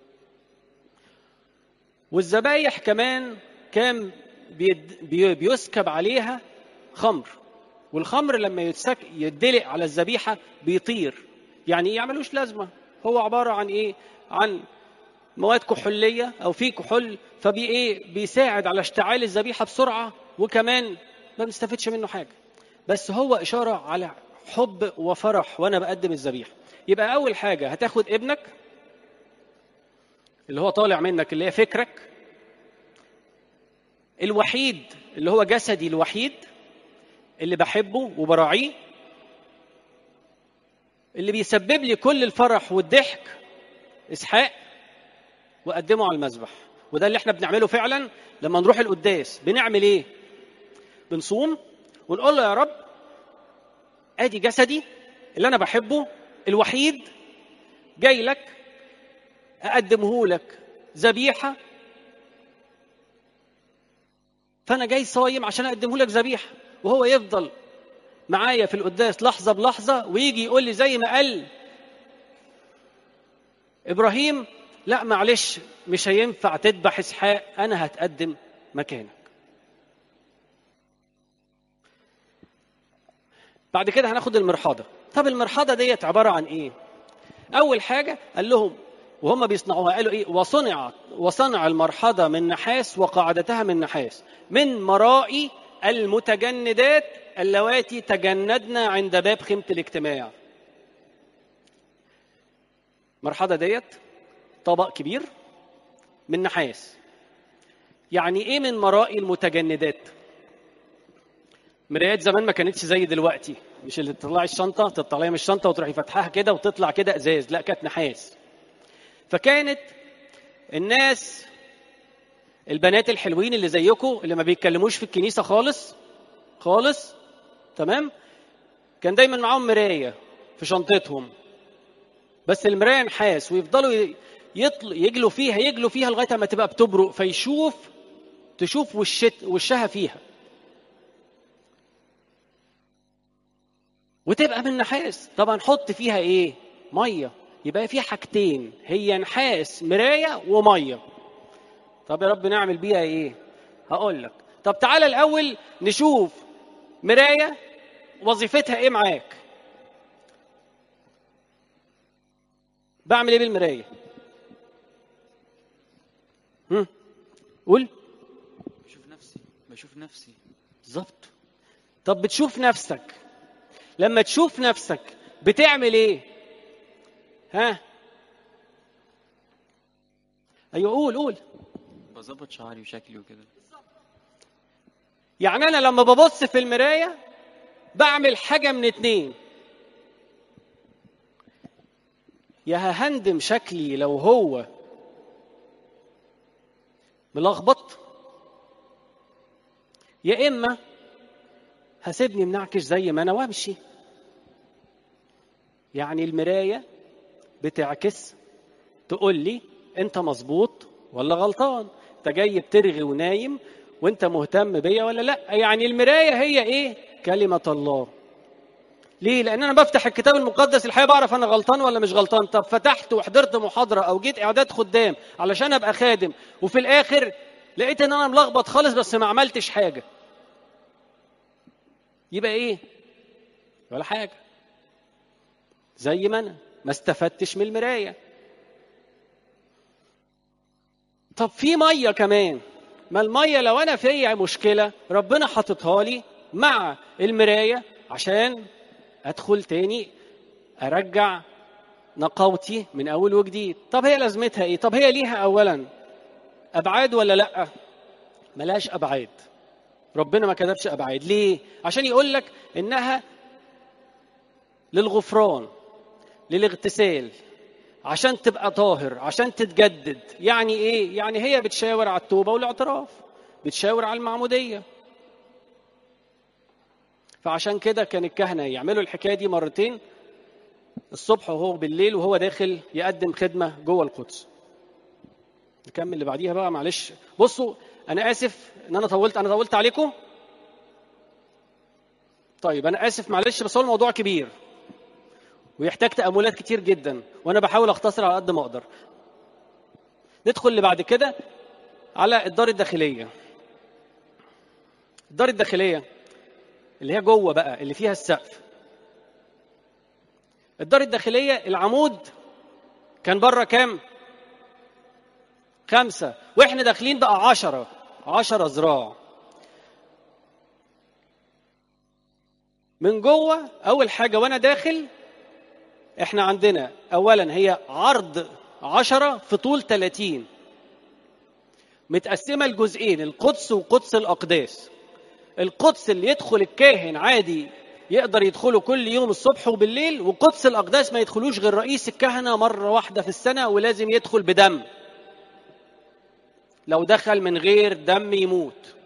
والذبايح كمان كان بيسكب عليها خمر والخمر لما يتسك يدلق على الذبيحه بيطير يعني ايه يعملوش لازمه هو عباره عن ايه عن مواد كحوليه او في كحول فبي ايه بيساعد على اشتعال الذبيحه بسرعه وكمان ما بنستفدش منه حاجه بس هو اشاره على حب وفرح وانا بقدم الذبيحه يبقى اول حاجه هتاخد ابنك اللي هو طالع منك اللي هي فكرك الوحيد اللي هو جسدي الوحيد اللي بحبه وبراعيه اللي بيسبب لي كل الفرح والضحك اسحاق واقدمه على المذبح وده اللي احنا بنعمله فعلا لما نروح القداس بنعمل ايه بنصوم ونقول له يا رب ادي جسدي اللي انا بحبه الوحيد جاي لك اقدمه لك ذبيحه فانا جاي صايم عشان اقدمه لك ذبيحه وهو يفضل معايا في القداس لحظه بلحظه ويجي يقول لي زي ما قال ابراهيم لا معلش مش هينفع تذبح اسحاق انا هتقدم مكانك بعد كده هناخد المرحاضه طب المرحاضه ديت عباره عن ايه اول حاجه قال لهم وهم بيصنعوها قالوا ايه وصنع وصنع المرحاضه من نحاس وقاعدتها من نحاس من مرائي المتجندات اللواتي تجندن عند باب خيمه الاجتماع المرحاضه ديت طبق كبير من نحاس يعني ايه من مرائي المتجندات مرايات زمان ما كانتش زي دلوقتي مش اللي تطلعي الشنطه تطلعيها من الشنطه وتروحي فاتحاها كده وتطلع كده ازاز لا كانت نحاس فكانت الناس البنات الحلوين اللي زيكم اللي ما بيتكلموش في الكنيسه خالص خالص تمام كان دايما معاهم مرايه في شنطتهم بس المرايه نحاس ويفضلوا يطل يجلوا فيها يجلوا فيها لغايه ما تبقى بتبرق فيشوف تشوف وشت وشها فيها وتبقى من نحاس طبعا حط فيها ايه ميه يبقى في حاجتين هي نحاس مرايه وميه طب يا رب نعمل بيها ايه هقول لك طب تعالى الاول نشوف مرايه وظيفتها ايه معاك بعمل ايه بالمرايه هم؟ قول بشوف نفسي بشوف نفسي بالظبط طب بتشوف نفسك لما تشوف نفسك بتعمل ايه ها ايوه قول قول بظبط شعري وشكلي وكده يعني انا لما ببص في المرايه بعمل حاجه من اتنين يا ههندم شكلي لو هو ملخبط يا اما هسيبني منعكش زي ما انا وامشي يعني المرايه بتعكس تقول لي انت مظبوط ولا غلطان انت جاي بترغي ونايم وانت مهتم بيا ولا لا يعني المرايه هي ايه كلمه الله ليه لان انا بفتح الكتاب المقدس الحقيقه بعرف انا غلطان ولا مش غلطان طب فتحت وحضرت محاضره او جيت اعداد خدام علشان ابقى خادم وفي الاخر لقيت ان انا ملخبط خالص بس ما عملتش حاجه يبقى ايه ولا حاجه زي ما انا ما استفدتش من المرايه طب في ميه كمان ما الميه لو انا فيا مشكله ربنا حاططها لي مع المرايه عشان ادخل تاني ارجع نقاوتي من اول وجديد طب هي لازمتها ايه طب هي ليها اولا ابعاد ولا لا ملاش ابعاد ربنا ما كتبش ابعاد ليه عشان يقول لك انها للغفران للاغتسال عشان تبقى طاهر عشان تتجدد يعني ايه يعني هي بتشاور على التوبه والاعتراف بتشاور على المعموديه فعشان كده كان الكهنه يعملوا الحكايه دي مرتين الصبح وهو بالليل وهو داخل يقدم خدمه جوه القدس نكمل اللي بعديها بقى معلش بصوا انا اسف ان انا طولت انا طولت عليكم طيب انا اسف معلش بس هو الموضوع كبير ويحتاج تأملات كتير جدا وانا بحاول اختصر على قد ما اقدر ندخل اللي بعد كده على الدار الداخليه الدار الداخليه اللي هي جوه بقى اللي فيها السقف الدار الداخليه العمود كان بره كام خمسة واحنا داخلين بقى عشرة عشرة ذراع من جوه اول حاجه وانا داخل احنا عندنا اولا هي عرض عشرة في طول 30 متقسمة لجزئين القدس وقدس الأقداس القدس اللي يدخل الكاهن عادي يقدر يدخله كل يوم الصبح وبالليل وقدس الاقداس ما يدخلوش غير رئيس الكهنه مره واحده في السنه ولازم يدخل بدم لو دخل من غير دم يموت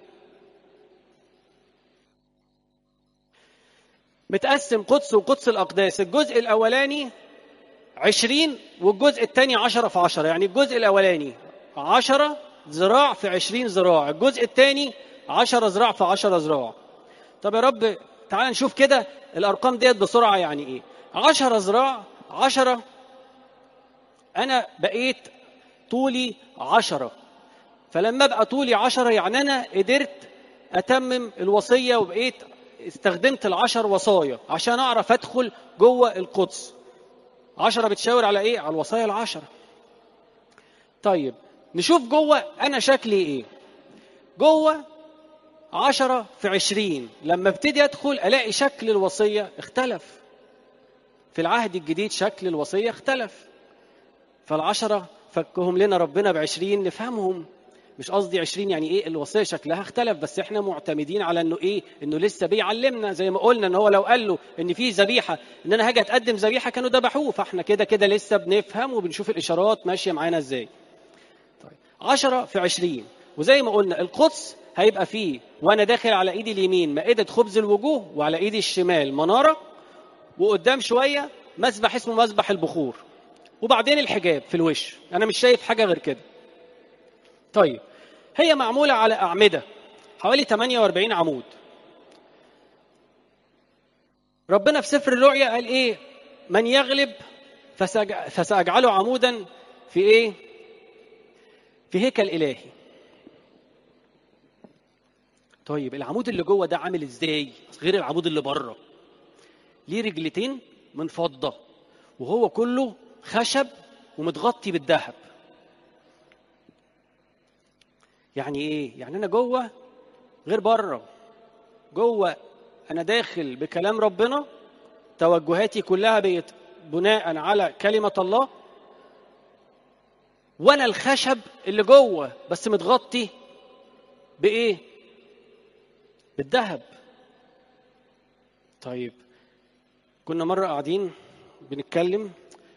متقسم قدس وقدس الأقداس الجزء الأولاني عشرين والجزء الثاني عشرة في عشرة يعني الجزء الأولاني عشرة ذراع في عشرين ذراع الجزء الثاني عشرة ذراع في عشرة ذراع طب يا رب تعال نشوف كده الأرقام ديت بسرعة يعني إيه عشرة ذراع عشرة أنا بقيت طولي عشرة فلما ابقى طولي عشرة يعني أنا قدرت أتمم الوصية وبقيت استخدمت العشر وصايا عشان أعرف أدخل جوه القدس عشرة بتشاور على إيه؟ على الوصايا العشرة طيب نشوف جوه أنا شكلي إيه جوه عشرة في عشرين لما ابتدي أدخل ألاقي شكل الوصية اختلف في العهد الجديد شكل الوصية اختلف فالعشرة فكهم لنا ربنا بعشرين نفهمهم مش قصدي عشرين يعني ايه الوصيه شكلها اختلف بس احنا معتمدين على انه ايه انه لسه بيعلمنا زي ما قلنا ان هو لو قال له ان في ذبيحه ان انا هاجي اتقدم ذبيحه كانوا ذبحوه فاحنا كده كده لسه بنفهم وبنشوف الاشارات ماشيه معانا ازاي طيب عشرة في عشرين وزي ما قلنا القدس هيبقى فيه وانا داخل على ايدي اليمين مائده خبز الوجوه وعلى ايدي الشمال مناره وقدام شويه مسبح اسمه مسبح البخور وبعدين الحجاب في الوش انا مش شايف حاجه غير كده طيب هي معمولة على أعمدة حوالي 48 عمود ربنا في سفر الرؤيا قال إيه من يغلب فسأجعله عمودا في إيه في هيكل إلهي طيب العمود اللي جوه ده عامل ازاي غير العمود اللي بره ليه رجلتين من فضة وهو كله خشب ومتغطي بالذهب يعني ايه يعني انا جوه غير بره جوه انا داخل بكلام ربنا توجهاتي كلها بقت بناء على كلمه الله وانا الخشب اللي جوه بس متغطي بايه بالذهب طيب كنا مره قاعدين بنتكلم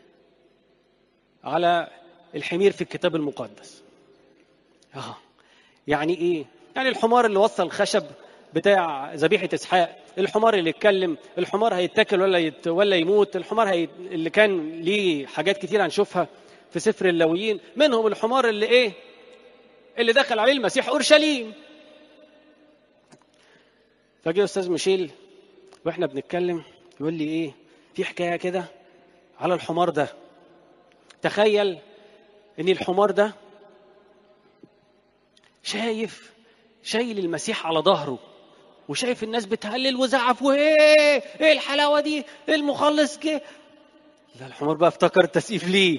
على الحمير في الكتاب المقدس اه يعني ايه يعني الحمار اللي وصل الخشب بتاع ذبيحه اسحاق الحمار اللي اتكلم الحمار هيتاكل ولا يت... ولا يموت الحمار هي... اللي كان ليه حاجات كتير هنشوفها في سفر اللاويين منهم الحمار اللي ايه اللي دخل عليه المسيح اورشليم فجه استاذ ميشيل واحنا بنتكلم يقول لي ايه في حكايه كده على الحمار ده تخيل ان الحمار ده شايف شايل المسيح على ظهره وشايف الناس بتهلل وزعف وايه ايه الحلاوه دي إيه المخلص جه لا الحمار بقى افتكر التسقيف ليه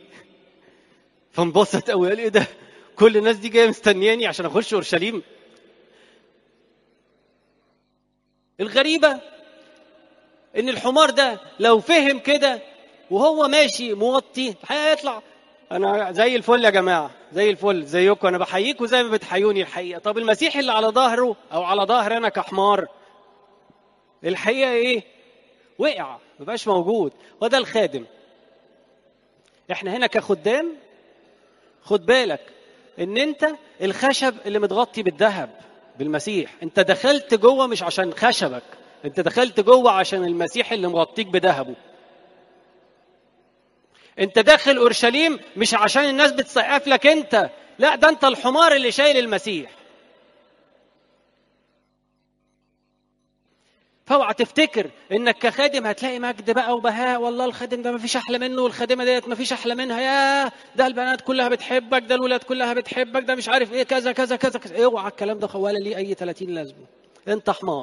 فانبسط قوي قال ايه ده كل الناس دي جايه مستنياني عشان اخش اورشليم الغريبه ان الحمار ده لو فهم كده وهو ماشي موطي هيطلع انا زي الفل يا جماعه زي الفل زيكم انا بحييكم زي ما بتحيوني الحقيقه طب المسيح اللي على ظهره او على ظهر انا كحمار الحقيقه ايه وقع ما بقاش موجود وده الخادم احنا هنا كخدام خد بالك ان انت الخشب اللي متغطي بالذهب بالمسيح انت دخلت جوه مش عشان خشبك انت دخلت جوه عشان المسيح اللي مغطيك بذهبه انت داخل اورشليم مش عشان الناس بتسقف لك انت لا ده انت الحمار اللي شايل المسيح فاوعى تفتكر انك كخادم هتلاقي مجد بقى وبهاء والله الخادم ده مفيش احلى منه والخادمه ديت مفيش احلى منها يا ده البنات كلها بتحبك ده الولاد كلها بتحبك ده مش عارف ايه كذا كذا كذا, كذا. اوعى الكلام ده ولا ليه اي 30 لازمه انت حمار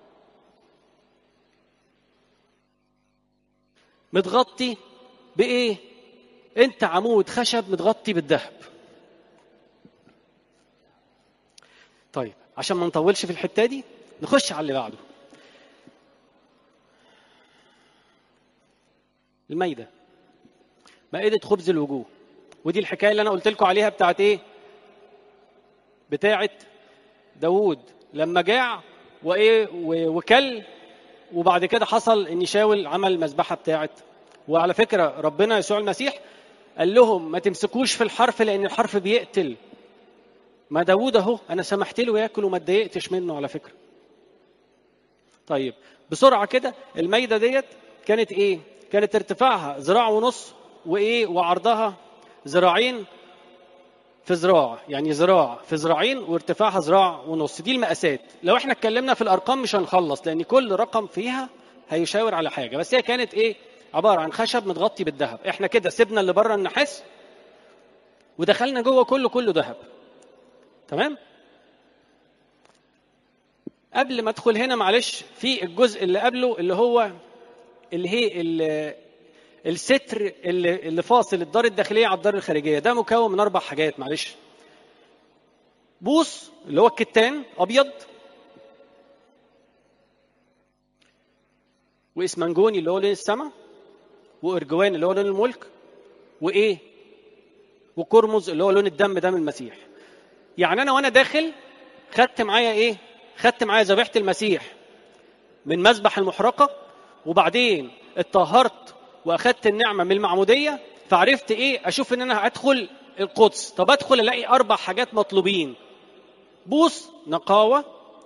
متغطي بايه انت عمود خشب متغطي بالذهب طيب عشان ما نطولش في الحته دي نخش على اللي بعده المايده مائده خبز الوجوه ودي الحكايه اللي انا قلت لكم عليها بتاعت ايه بتاعت داوود لما جاع وايه وكل وبعد كده حصل ان شاول عمل المذبحه بتاعت وعلى فكره ربنا يسوع المسيح قال لهم ما تمسكوش في الحرف لان الحرف بيقتل ما داوود اهو انا سمحت له ياكل وما اتضايقتش منه على فكره طيب بسرعه كده المايده ديت كانت ايه كانت ارتفاعها ذراع ونص وايه وعرضها ذراعين في ذراع يعني ذراع في ذراعين وارتفاعها ذراع ونص دي المقاسات لو احنا اتكلمنا في الارقام مش هنخلص لان كل رقم فيها هيشاور على حاجه بس هي كانت ايه عباره عن خشب متغطي بالذهب احنا كده سيبنا اللي بره النحاس ودخلنا جوه كله كله ذهب تمام قبل ما ادخل هنا معلش في الجزء اللي قبله اللي هو اللي هي اللي الستر اللي, اللي فاصل الدار الداخليه على الدار الخارجيه ده مكون من اربع حاجات معلش بوص اللي هو الكتان ابيض واسمنجوني اللي هو لون السماء وارجوان اللي هو لون الملك وايه وكرمز اللي هو لون الدم دم المسيح يعني انا وانا داخل خدت معايا ايه خدت معايا ذبيحه المسيح من مذبح المحرقه وبعدين اتطهرت واخدت النعمه من المعموديه فعرفت ايه اشوف ان انا هدخل القدس طب ادخل الاقي اربع حاجات مطلوبين بوص نقاوه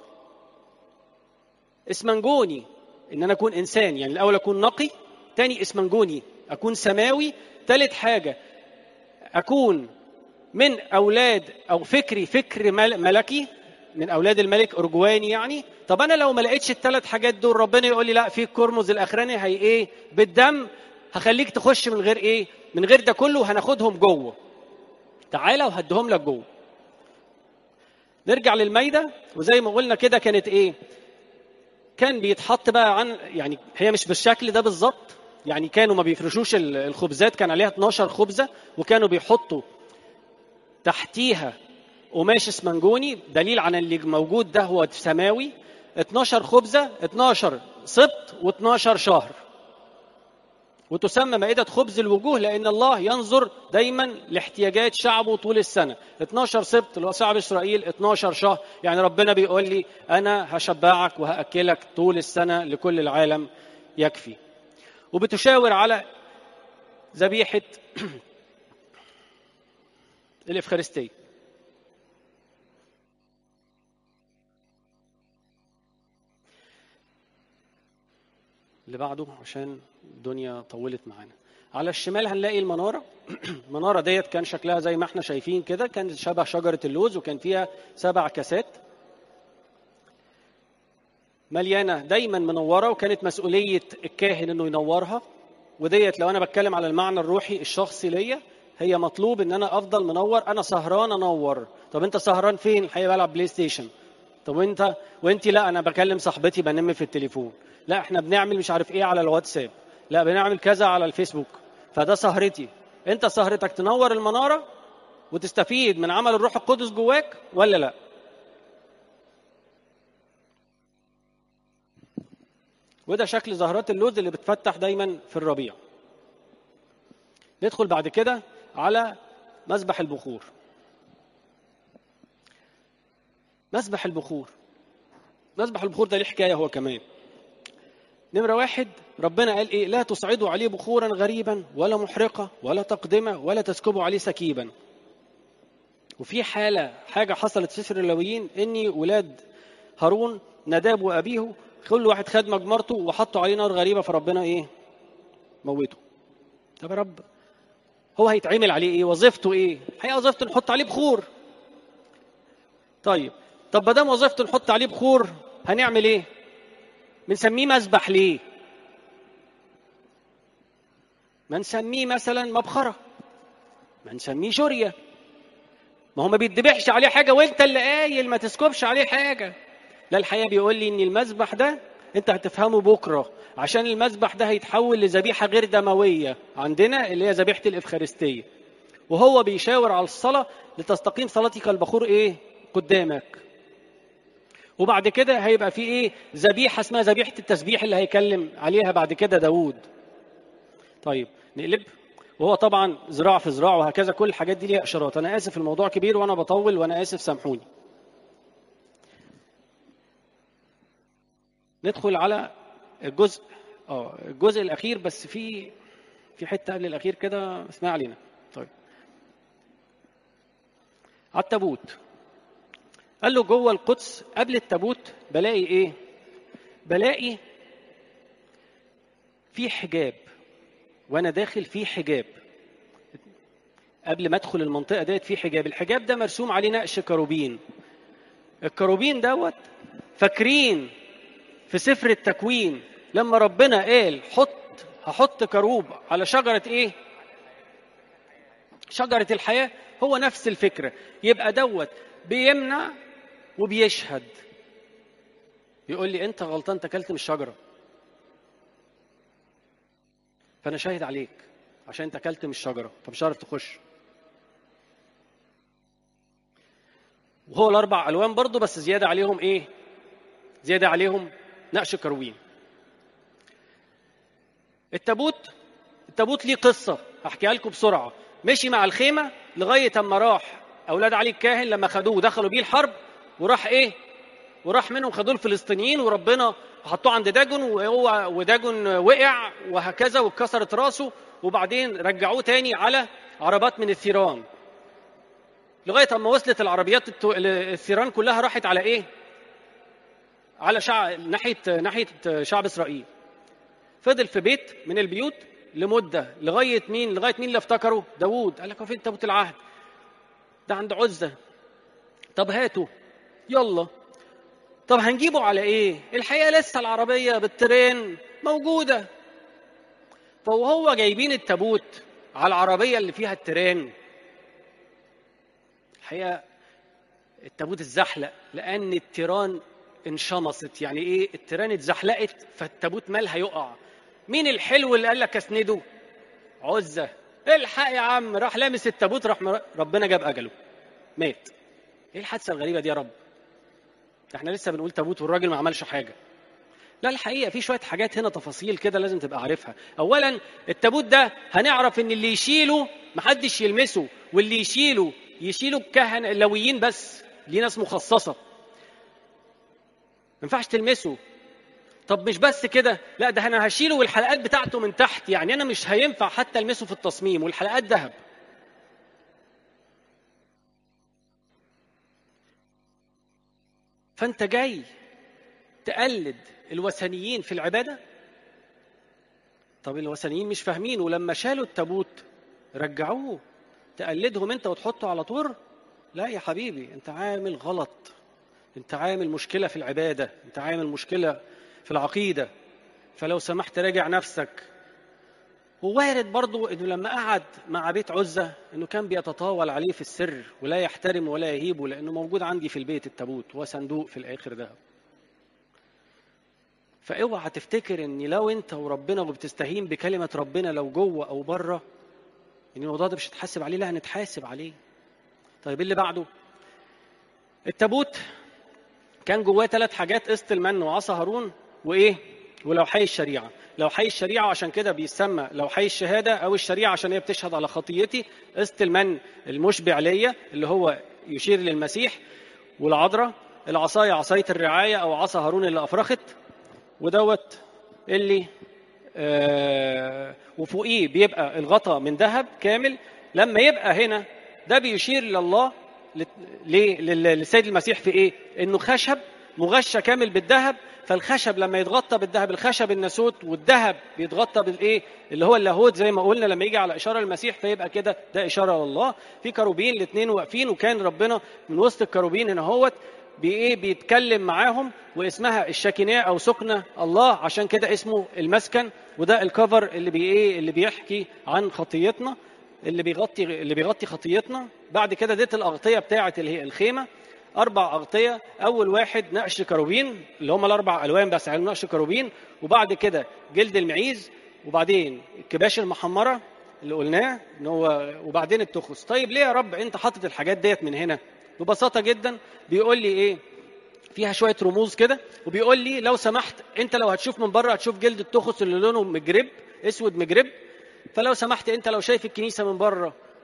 اسمنجوني ان انا اكون انسان يعني الاول اكون نقي تاني اسمنجوني اكون سماوي تالت حاجه اكون من اولاد او فكري فكر ملكي من اولاد الملك ارجواني يعني طب انا لو ما لقيتش الثلاث حاجات دول ربنا يقول لي لا في الكرمز الاخراني هي ايه بالدم هخليك تخش من غير ايه من غير ده كله هناخدهم جوه تعالى وهديهم لك جوه نرجع للمايده وزي ما قلنا كده كانت ايه كان بيتحط بقى عن يعني هي مش بالشكل ده بالظبط يعني كانوا ما بيفرشوش الخبزات كان عليها 12 خبزه وكانوا بيحطوا تحتيها قماش اسمنجوني دليل عن اللي موجود ده هو سماوي 12 خبزه 12 سبط و12 شهر وتسمى مائدة خبز الوجوه لأن الله ينظر دايما لاحتياجات شعبه طول السنة 12 سبت اللي هو شعب إسرائيل 12 شهر يعني ربنا بيقول لي أنا هشبعك وهأكلك طول السنة لكل العالم يكفي وبتشاور على ذبيحة الإفخارستية اللي بعده عشان الدنيا طولت معانا على الشمال هنلاقي المنارة المنارة ديت كان شكلها زي ما احنا شايفين كده كانت شبه شجرة اللوز وكان فيها سبع كاسات مليانة دايما منورة وكانت مسؤولية الكاهن انه ينورها وديت لو انا بتكلم على المعنى الروحي الشخصي ليا هي مطلوب ان انا افضل منور انا سهران انور طب انت سهران فين الحقيقه بلعب بلاي ستيشن طب وانت وانت لا انا بكلم صاحبتي بنم في التليفون لا احنا بنعمل مش عارف ايه على الواتساب لا بنعمل كذا على الفيسبوك فده سهرتي انت سهرتك تنور المناره وتستفيد من عمل الروح القدس جواك ولا لا وده شكل زهرات اللوز اللي بتفتح دايما في الربيع ندخل بعد كده على مسبح البخور مسبح البخور مسبح البخور ده ليه حكايه هو كمان نمرة واحد ربنا قال إيه لا تصعدوا عليه بخورا غريبا ولا محرقة ولا تقدمة ولا تسكبوا عليه سكيبا وفي حالة حاجة حصلت في سفر اللاويين إني ولاد هارون نداب وأبيه كل واحد خد مجمرته وحطوا عليه نار غريبة فربنا إيه موته طب يا رب هو هيتعمل عليه إيه وظيفته إيه هي وظيفته نحط عليه بخور طيب طب ما دام وظيفته نحط عليه بخور هنعمل إيه بنسميه مسبح ليه؟ ما نسميه مثلا مبخرة ما نسميه شورية ما هو ما بيتذبحش عليه حاجة وانت اللي قايل ما تسكبش عليه حاجة لا الحقيقة بيقول لي ان المذبح ده انت هتفهمه بكرة عشان المذبح ده هيتحول لذبيحة غير دموية عندنا اللي هي ذبيحة الإفخارستية وهو بيشاور على الصلاة لتستقيم صلاتك البخور ايه قدامك وبعد كده هيبقى في ايه ذبيحه اسمها ذبيحه التسبيح اللي هيكلم عليها بعد كده داوود طيب نقلب وهو طبعا ذراع في ذراع وهكذا كل الحاجات دي ليها اشارات انا اسف الموضوع كبير وانا بطول وانا اسف سامحوني ندخل على الجزء اه الجزء الاخير بس في في حته قبل الاخير كده اسمها علينا طيب على التابوت قال له جوه القدس قبل التابوت بلاقي ايه بلاقي في حجاب وانا داخل في حجاب قبل ما ادخل المنطقه ديت في حجاب الحجاب ده مرسوم عليه نقش كروبين الكروبين دوت فاكرين في سفر التكوين لما ربنا قال حط هحط كروب على شجره ايه شجره الحياه هو نفس الفكره يبقى دوت بيمنع وبيشهد يقول لي انت غلطان انت اكلت من الشجره فانا شاهد عليك عشان انت اكلت من الشجره فمش عارف تخش وهو الاربع الوان برضه بس زياده عليهم ايه زياده عليهم نقش كروين التابوت التابوت ليه قصه هحكيها لكم بسرعه مشي مع الخيمه لغايه اما راح اولاد علي الكاهن لما خدوه ودخلوا بيه الحرب وراح ايه وراح منهم خدوه الفلسطينيين وربنا حطوه عند داجون وهو وداجون وقع وهكذا واتكسرت راسه وبعدين رجعوه تاني على عربات من الثيران لغايه اما وصلت العربيات التو... الثيران كلها راحت على ايه؟ على شعب ناحيه ناحيه شعب اسرائيل. فضل في بيت من البيوت لمده لغايه مين؟ لغايه مين اللي افتكروا؟ داوود قال لك هو فين تابوت العهد؟ ده عند عزه. طب هاته يلا طب هنجيبه على ايه؟ الحقيقه لسه العربيه بالترين موجوده. فوهو جايبين التابوت على العربيه اللي فيها الترين الحقيقه التابوت اتزحلق لان التيران انشمصت يعني ايه التيران اتزحلقت فالتابوت مال هيقع مين الحلو اللي قال لك اسنده عزه الحق يا عم راح لامس التابوت راح مر... ربنا جاب اجله مات ايه الحادثه الغريبه دي يا رب احنا لسه بنقول تابوت والراجل ما عملش حاجه لا الحقيقه في شويه حاجات هنا تفاصيل كده لازم تبقى عارفها اولا التابوت ده هنعرف ان اللي يشيله محدش يلمسه واللي يشيله يشيلوا الكهنة اللويين بس ليه ناس مخصصة ما ينفعش تلمسه طب مش بس كده لا ده انا هشيله والحلقات بتاعته من تحت يعني انا مش هينفع حتى المسه في التصميم والحلقات ذهب فانت جاي تقلد الوثنيين في العباده طب الوثنيين مش فاهمين ولما شالوا التابوت رجعوه تقلدهم انت وتحطه على طور لا يا حبيبي انت عامل غلط انت عامل مشكله في العباده انت عامل مشكله في العقيده فلو سمحت راجع نفسك ووارد برضو انه لما قعد مع بيت عزة انه كان بيتطاول عليه في السر ولا يحترم ولا يهيبه لانه موجود عندي في البيت التابوت وصندوق في الاخر ده فاوعى تفتكر ان لو انت وربنا وبتستهين بكلمه ربنا لو جوه او بره ان الموضوع ده مش هتحاسب عليه لا هنتحاسب عليه طيب اللي بعده التابوت كان جواه ثلاث حاجات قسط المن وعصا هارون وايه ولوحي الشريعه لوحي الشريعه عشان كده بيسمى لوحي الشهاده او الشريعه عشان هي بتشهد على خطيتي قسط المن المشبع ليا اللي هو يشير للمسيح والعذراء العصايه عصايه الرعايه او عصا هارون اللي افرخت ودوت اللي آه وفوقيه بيبقى الغطا من ذهب كامل لما يبقى هنا ده بيشير لله للسيد المسيح في ايه؟ انه خشب مغشى كامل بالذهب فالخشب لما يتغطى بالذهب الخشب الناسوت والذهب بيتغطى بالايه؟ اللي هو اللاهوت زي ما قلنا لما يجي على اشاره المسيح فيبقى كده ده اشاره لله في كروبين الاثنين واقفين وكان ربنا من وسط الكروبين هنا هوت بايه بيتكلم معاهم واسمها الشاكناء او سكنه الله عشان كده اسمه المسكن وده الكفر اللي بي ايه اللي بيحكي عن خطيتنا اللي بيغطي اللي بيغطي خطيتنا بعد كده ديت الاغطيه بتاعه اللي هي الخيمه اربع اغطيه اول واحد نقش كروبين اللي هم الاربع الوان بس على نقش كروبين وبعد كده جلد المعيز وبعدين الكباش المحمره اللي قلناه ان هو وبعدين التخس طيب ليه يا رب انت حاطط الحاجات ديت من هنا ببساطه جدا بيقول لي ايه فيها شويه رموز كده وبيقول لي لو سمحت انت لو هتشوف من بره هتشوف جلد التخس اللي لونه مجرب اسود مجرب فلو سمحت انت لو شايف الكنيسه من بره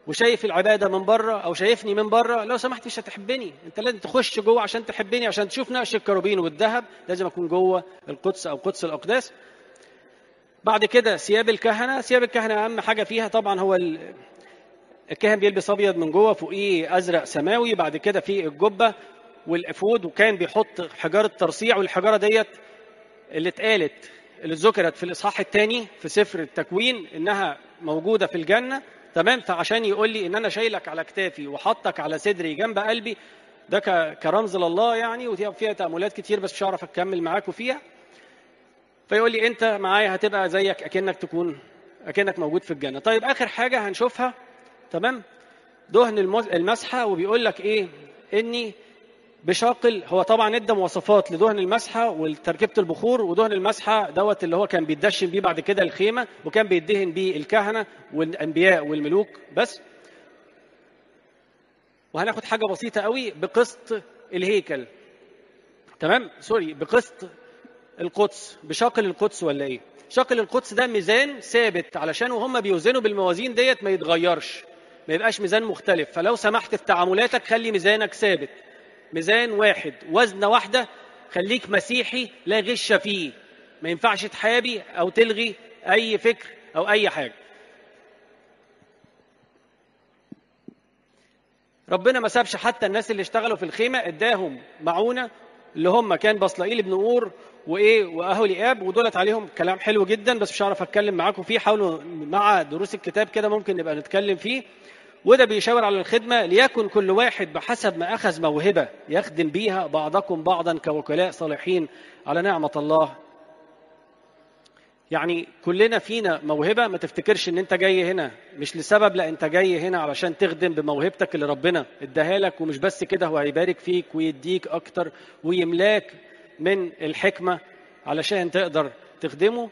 وشايف العباده من بره او شايفني من بره لو سمحت مش هتحبني انت لازم تخش جوه عشان تحبني عشان تشوف نقش الكروبين والذهب لازم اكون جوه القدس او قدس الاقداس بعد كده ثياب الكهنه ثياب الكهنه اهم حاجه فيها طبعا هو ال- الكاهن بيلبس ابيض من جوه فوقيه ازرق سماوي بعد كده في الجبه والافود وكان بيحط حجاره ترصيع والحجاره ديت اللي اتقالت اللي ذكرت في الاصحاح الثاني في سفر التكوين انها موجوده في الجنه تمام فعشان يقول لي ان انا شايلك على كتافي وحطك على صدري جنب قلبي ده ك- كرمز لله يعني وفيها فيها تاملات كتير بس مش هعرف اكمل معاكم فيها فيقول لي انت معايا هتبقى زيك اكنك تكون اكنك موجود في الجنه طيب اخر حاجه هنشوفها تمام دهن المز- المسحه وبيقول لك ايه اني بشاقل هو طبعا ادى مواصفات لدهن المسحه وتركيبه البخور ودهن المسحه دوت اللي هو كان بيدشن بيه بعد كده الخيمه وكان بيدهن بيه الكهنه والانبياء والملوك بس وهناخد حاجه بسيطه قوي بقسط الهيكل تمام سوري بقسط القدس بشاقل القدس ولا ايه شاقل القدس ده ميزان ثابت علشان وهم بيوزنوا بالموازين ديت ما يتغيرش ما يبقاش ميزان مختلف فلو سمحت في تعاملاتك خلي ميزانك ثابت ميزان واحد وزنه واحده خليك مسيحي لا غش فيه ما ينفعش تحابي او تلغي اي فكر او اي حاجه ربنا ما سابش حتى الناس اللي اشتغلوا في الخيمه اداهم معونه اللي هم كان بصلائيل بن اور وايه واهل اب ودولت عليهم كلام حلو جدا بس مش هعرف اتكلم معاكم فيه حاولوا مع دروس الكتاب كده ممكن نبقى نتكلم فيه وده بيشاور على الخدمه ليكن كل واحد بحسب ما اخذ موهبه يخدم بيها بعضكم بعضا كوكلاء صالحين على نعمه الله يعني كلنا فينا موهبة ما تفتكرش ان انت جاي هنا مش لسبب لا انت جاي هنا علشان تخدم بموهبتك اللي ربنا اداها لك ومش بس كده هو هيبارك فيك ويديك اكتر ويملاك من الحكمة علشان تقدر تخدمه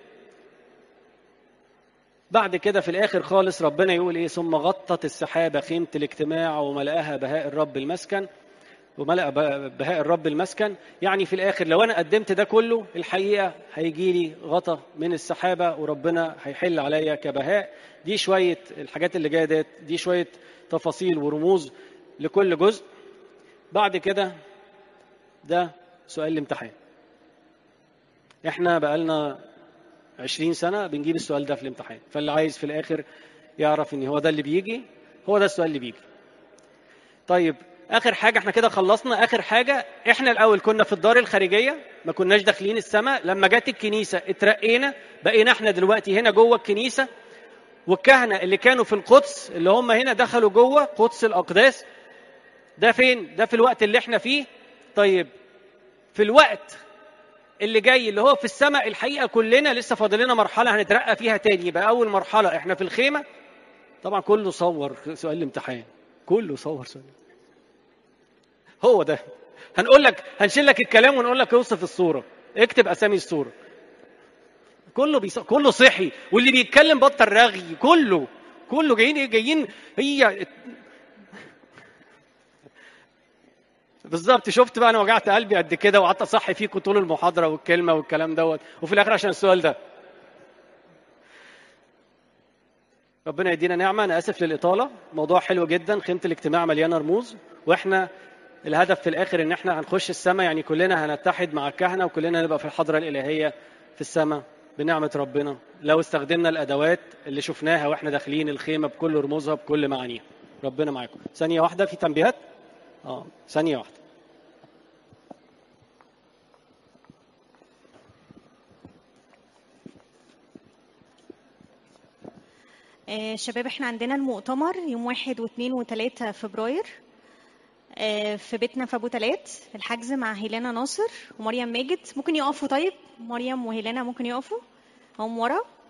بعد كده في الاخر خالص ربنا يقول ايه ثم غطت السحابة خيمة الاجتماع وملأها بهاء الرب المسكن وملأ ب- بهاء الرب المسكن يعني في الآخر لو أنا قدمت ده كله الحقيقة هيجي لي غطا من السحابة وربنا هيحل عليا كبهاء دي شوية الحاجات اللي جاية ديت دي شوية تفاصيل ورموز لكل جزء بعد كده ده سؤال الامتحان احنا بقالنا عشرين سنة بنجيب السؤال ده في الامتحان فاللي عايز في الآخر يعرف ان هو ده اللي بيجي هو ده السؤال اللي بيجي طيب اخر حاجه احنا كده خلصنا اخر حاجه احنا الاول كنا في الدار الخارجيه ما كناش داخلين السماء لما جت الكنيسه اترقينا بقينا احنا دلوقتي هنا جوه الكنيسه والكهنه اللي كانوا في القدس اللي هم هنا دخلوا جوه قدس الاقداس ده فين ده في الوقت اللي احنا فيه طيب في الوقت اللي جاي اللي هو في السماء الحقيقه كلنا لسه فاضل لنا مرحله هنترقى فيها تاني يبقى اول مرحله احنا في الخيمه طبعا كله صور سؤال الامتحان كله صور سؤال هو ده هنقول لك هنشيل لك الكلام ونقول لك اوصف الصوره اكتب اسامي الصوره كله بيص... كله صحي واللي بيتكلم بطل رغي كله كله جايين جايين هي بالظبط شفت بقى انا وجعت قلبي قد كده وقعدت اصحي فيكم طول المحاضره والكلمه والكلام دوت وفي الاخر عشان السؤال ده ربنا يدينا نعمه انا اسف للاطاله موضوع حلو جدا خيمه الاجتماع مليانه رموز واحنا الهدف في الاخر ان احنا هنخش السماء يعني كلنا هنتحد مع الكهنه وكلنا نبقى في الحضره الالهيه في السماء بنعمه ربنا لو استخدمنا الادوات اللي شفناها واحنا داخلين الخيمه بكل رموزها بكل معانيها ربنا معاكم ثانيه واحده في تنبيهات اه ثانيه واحده آه، شباب احنا عندنا المؤتمر يوم واحد واثنين وثلاثة فبراير آه، في بيتنا في ابو تلات الحجز مع هيلانا ناصر ومريم ماجد ممكن يقفوا طيب مريم وهيلانا ممكن يقفوا هم ورا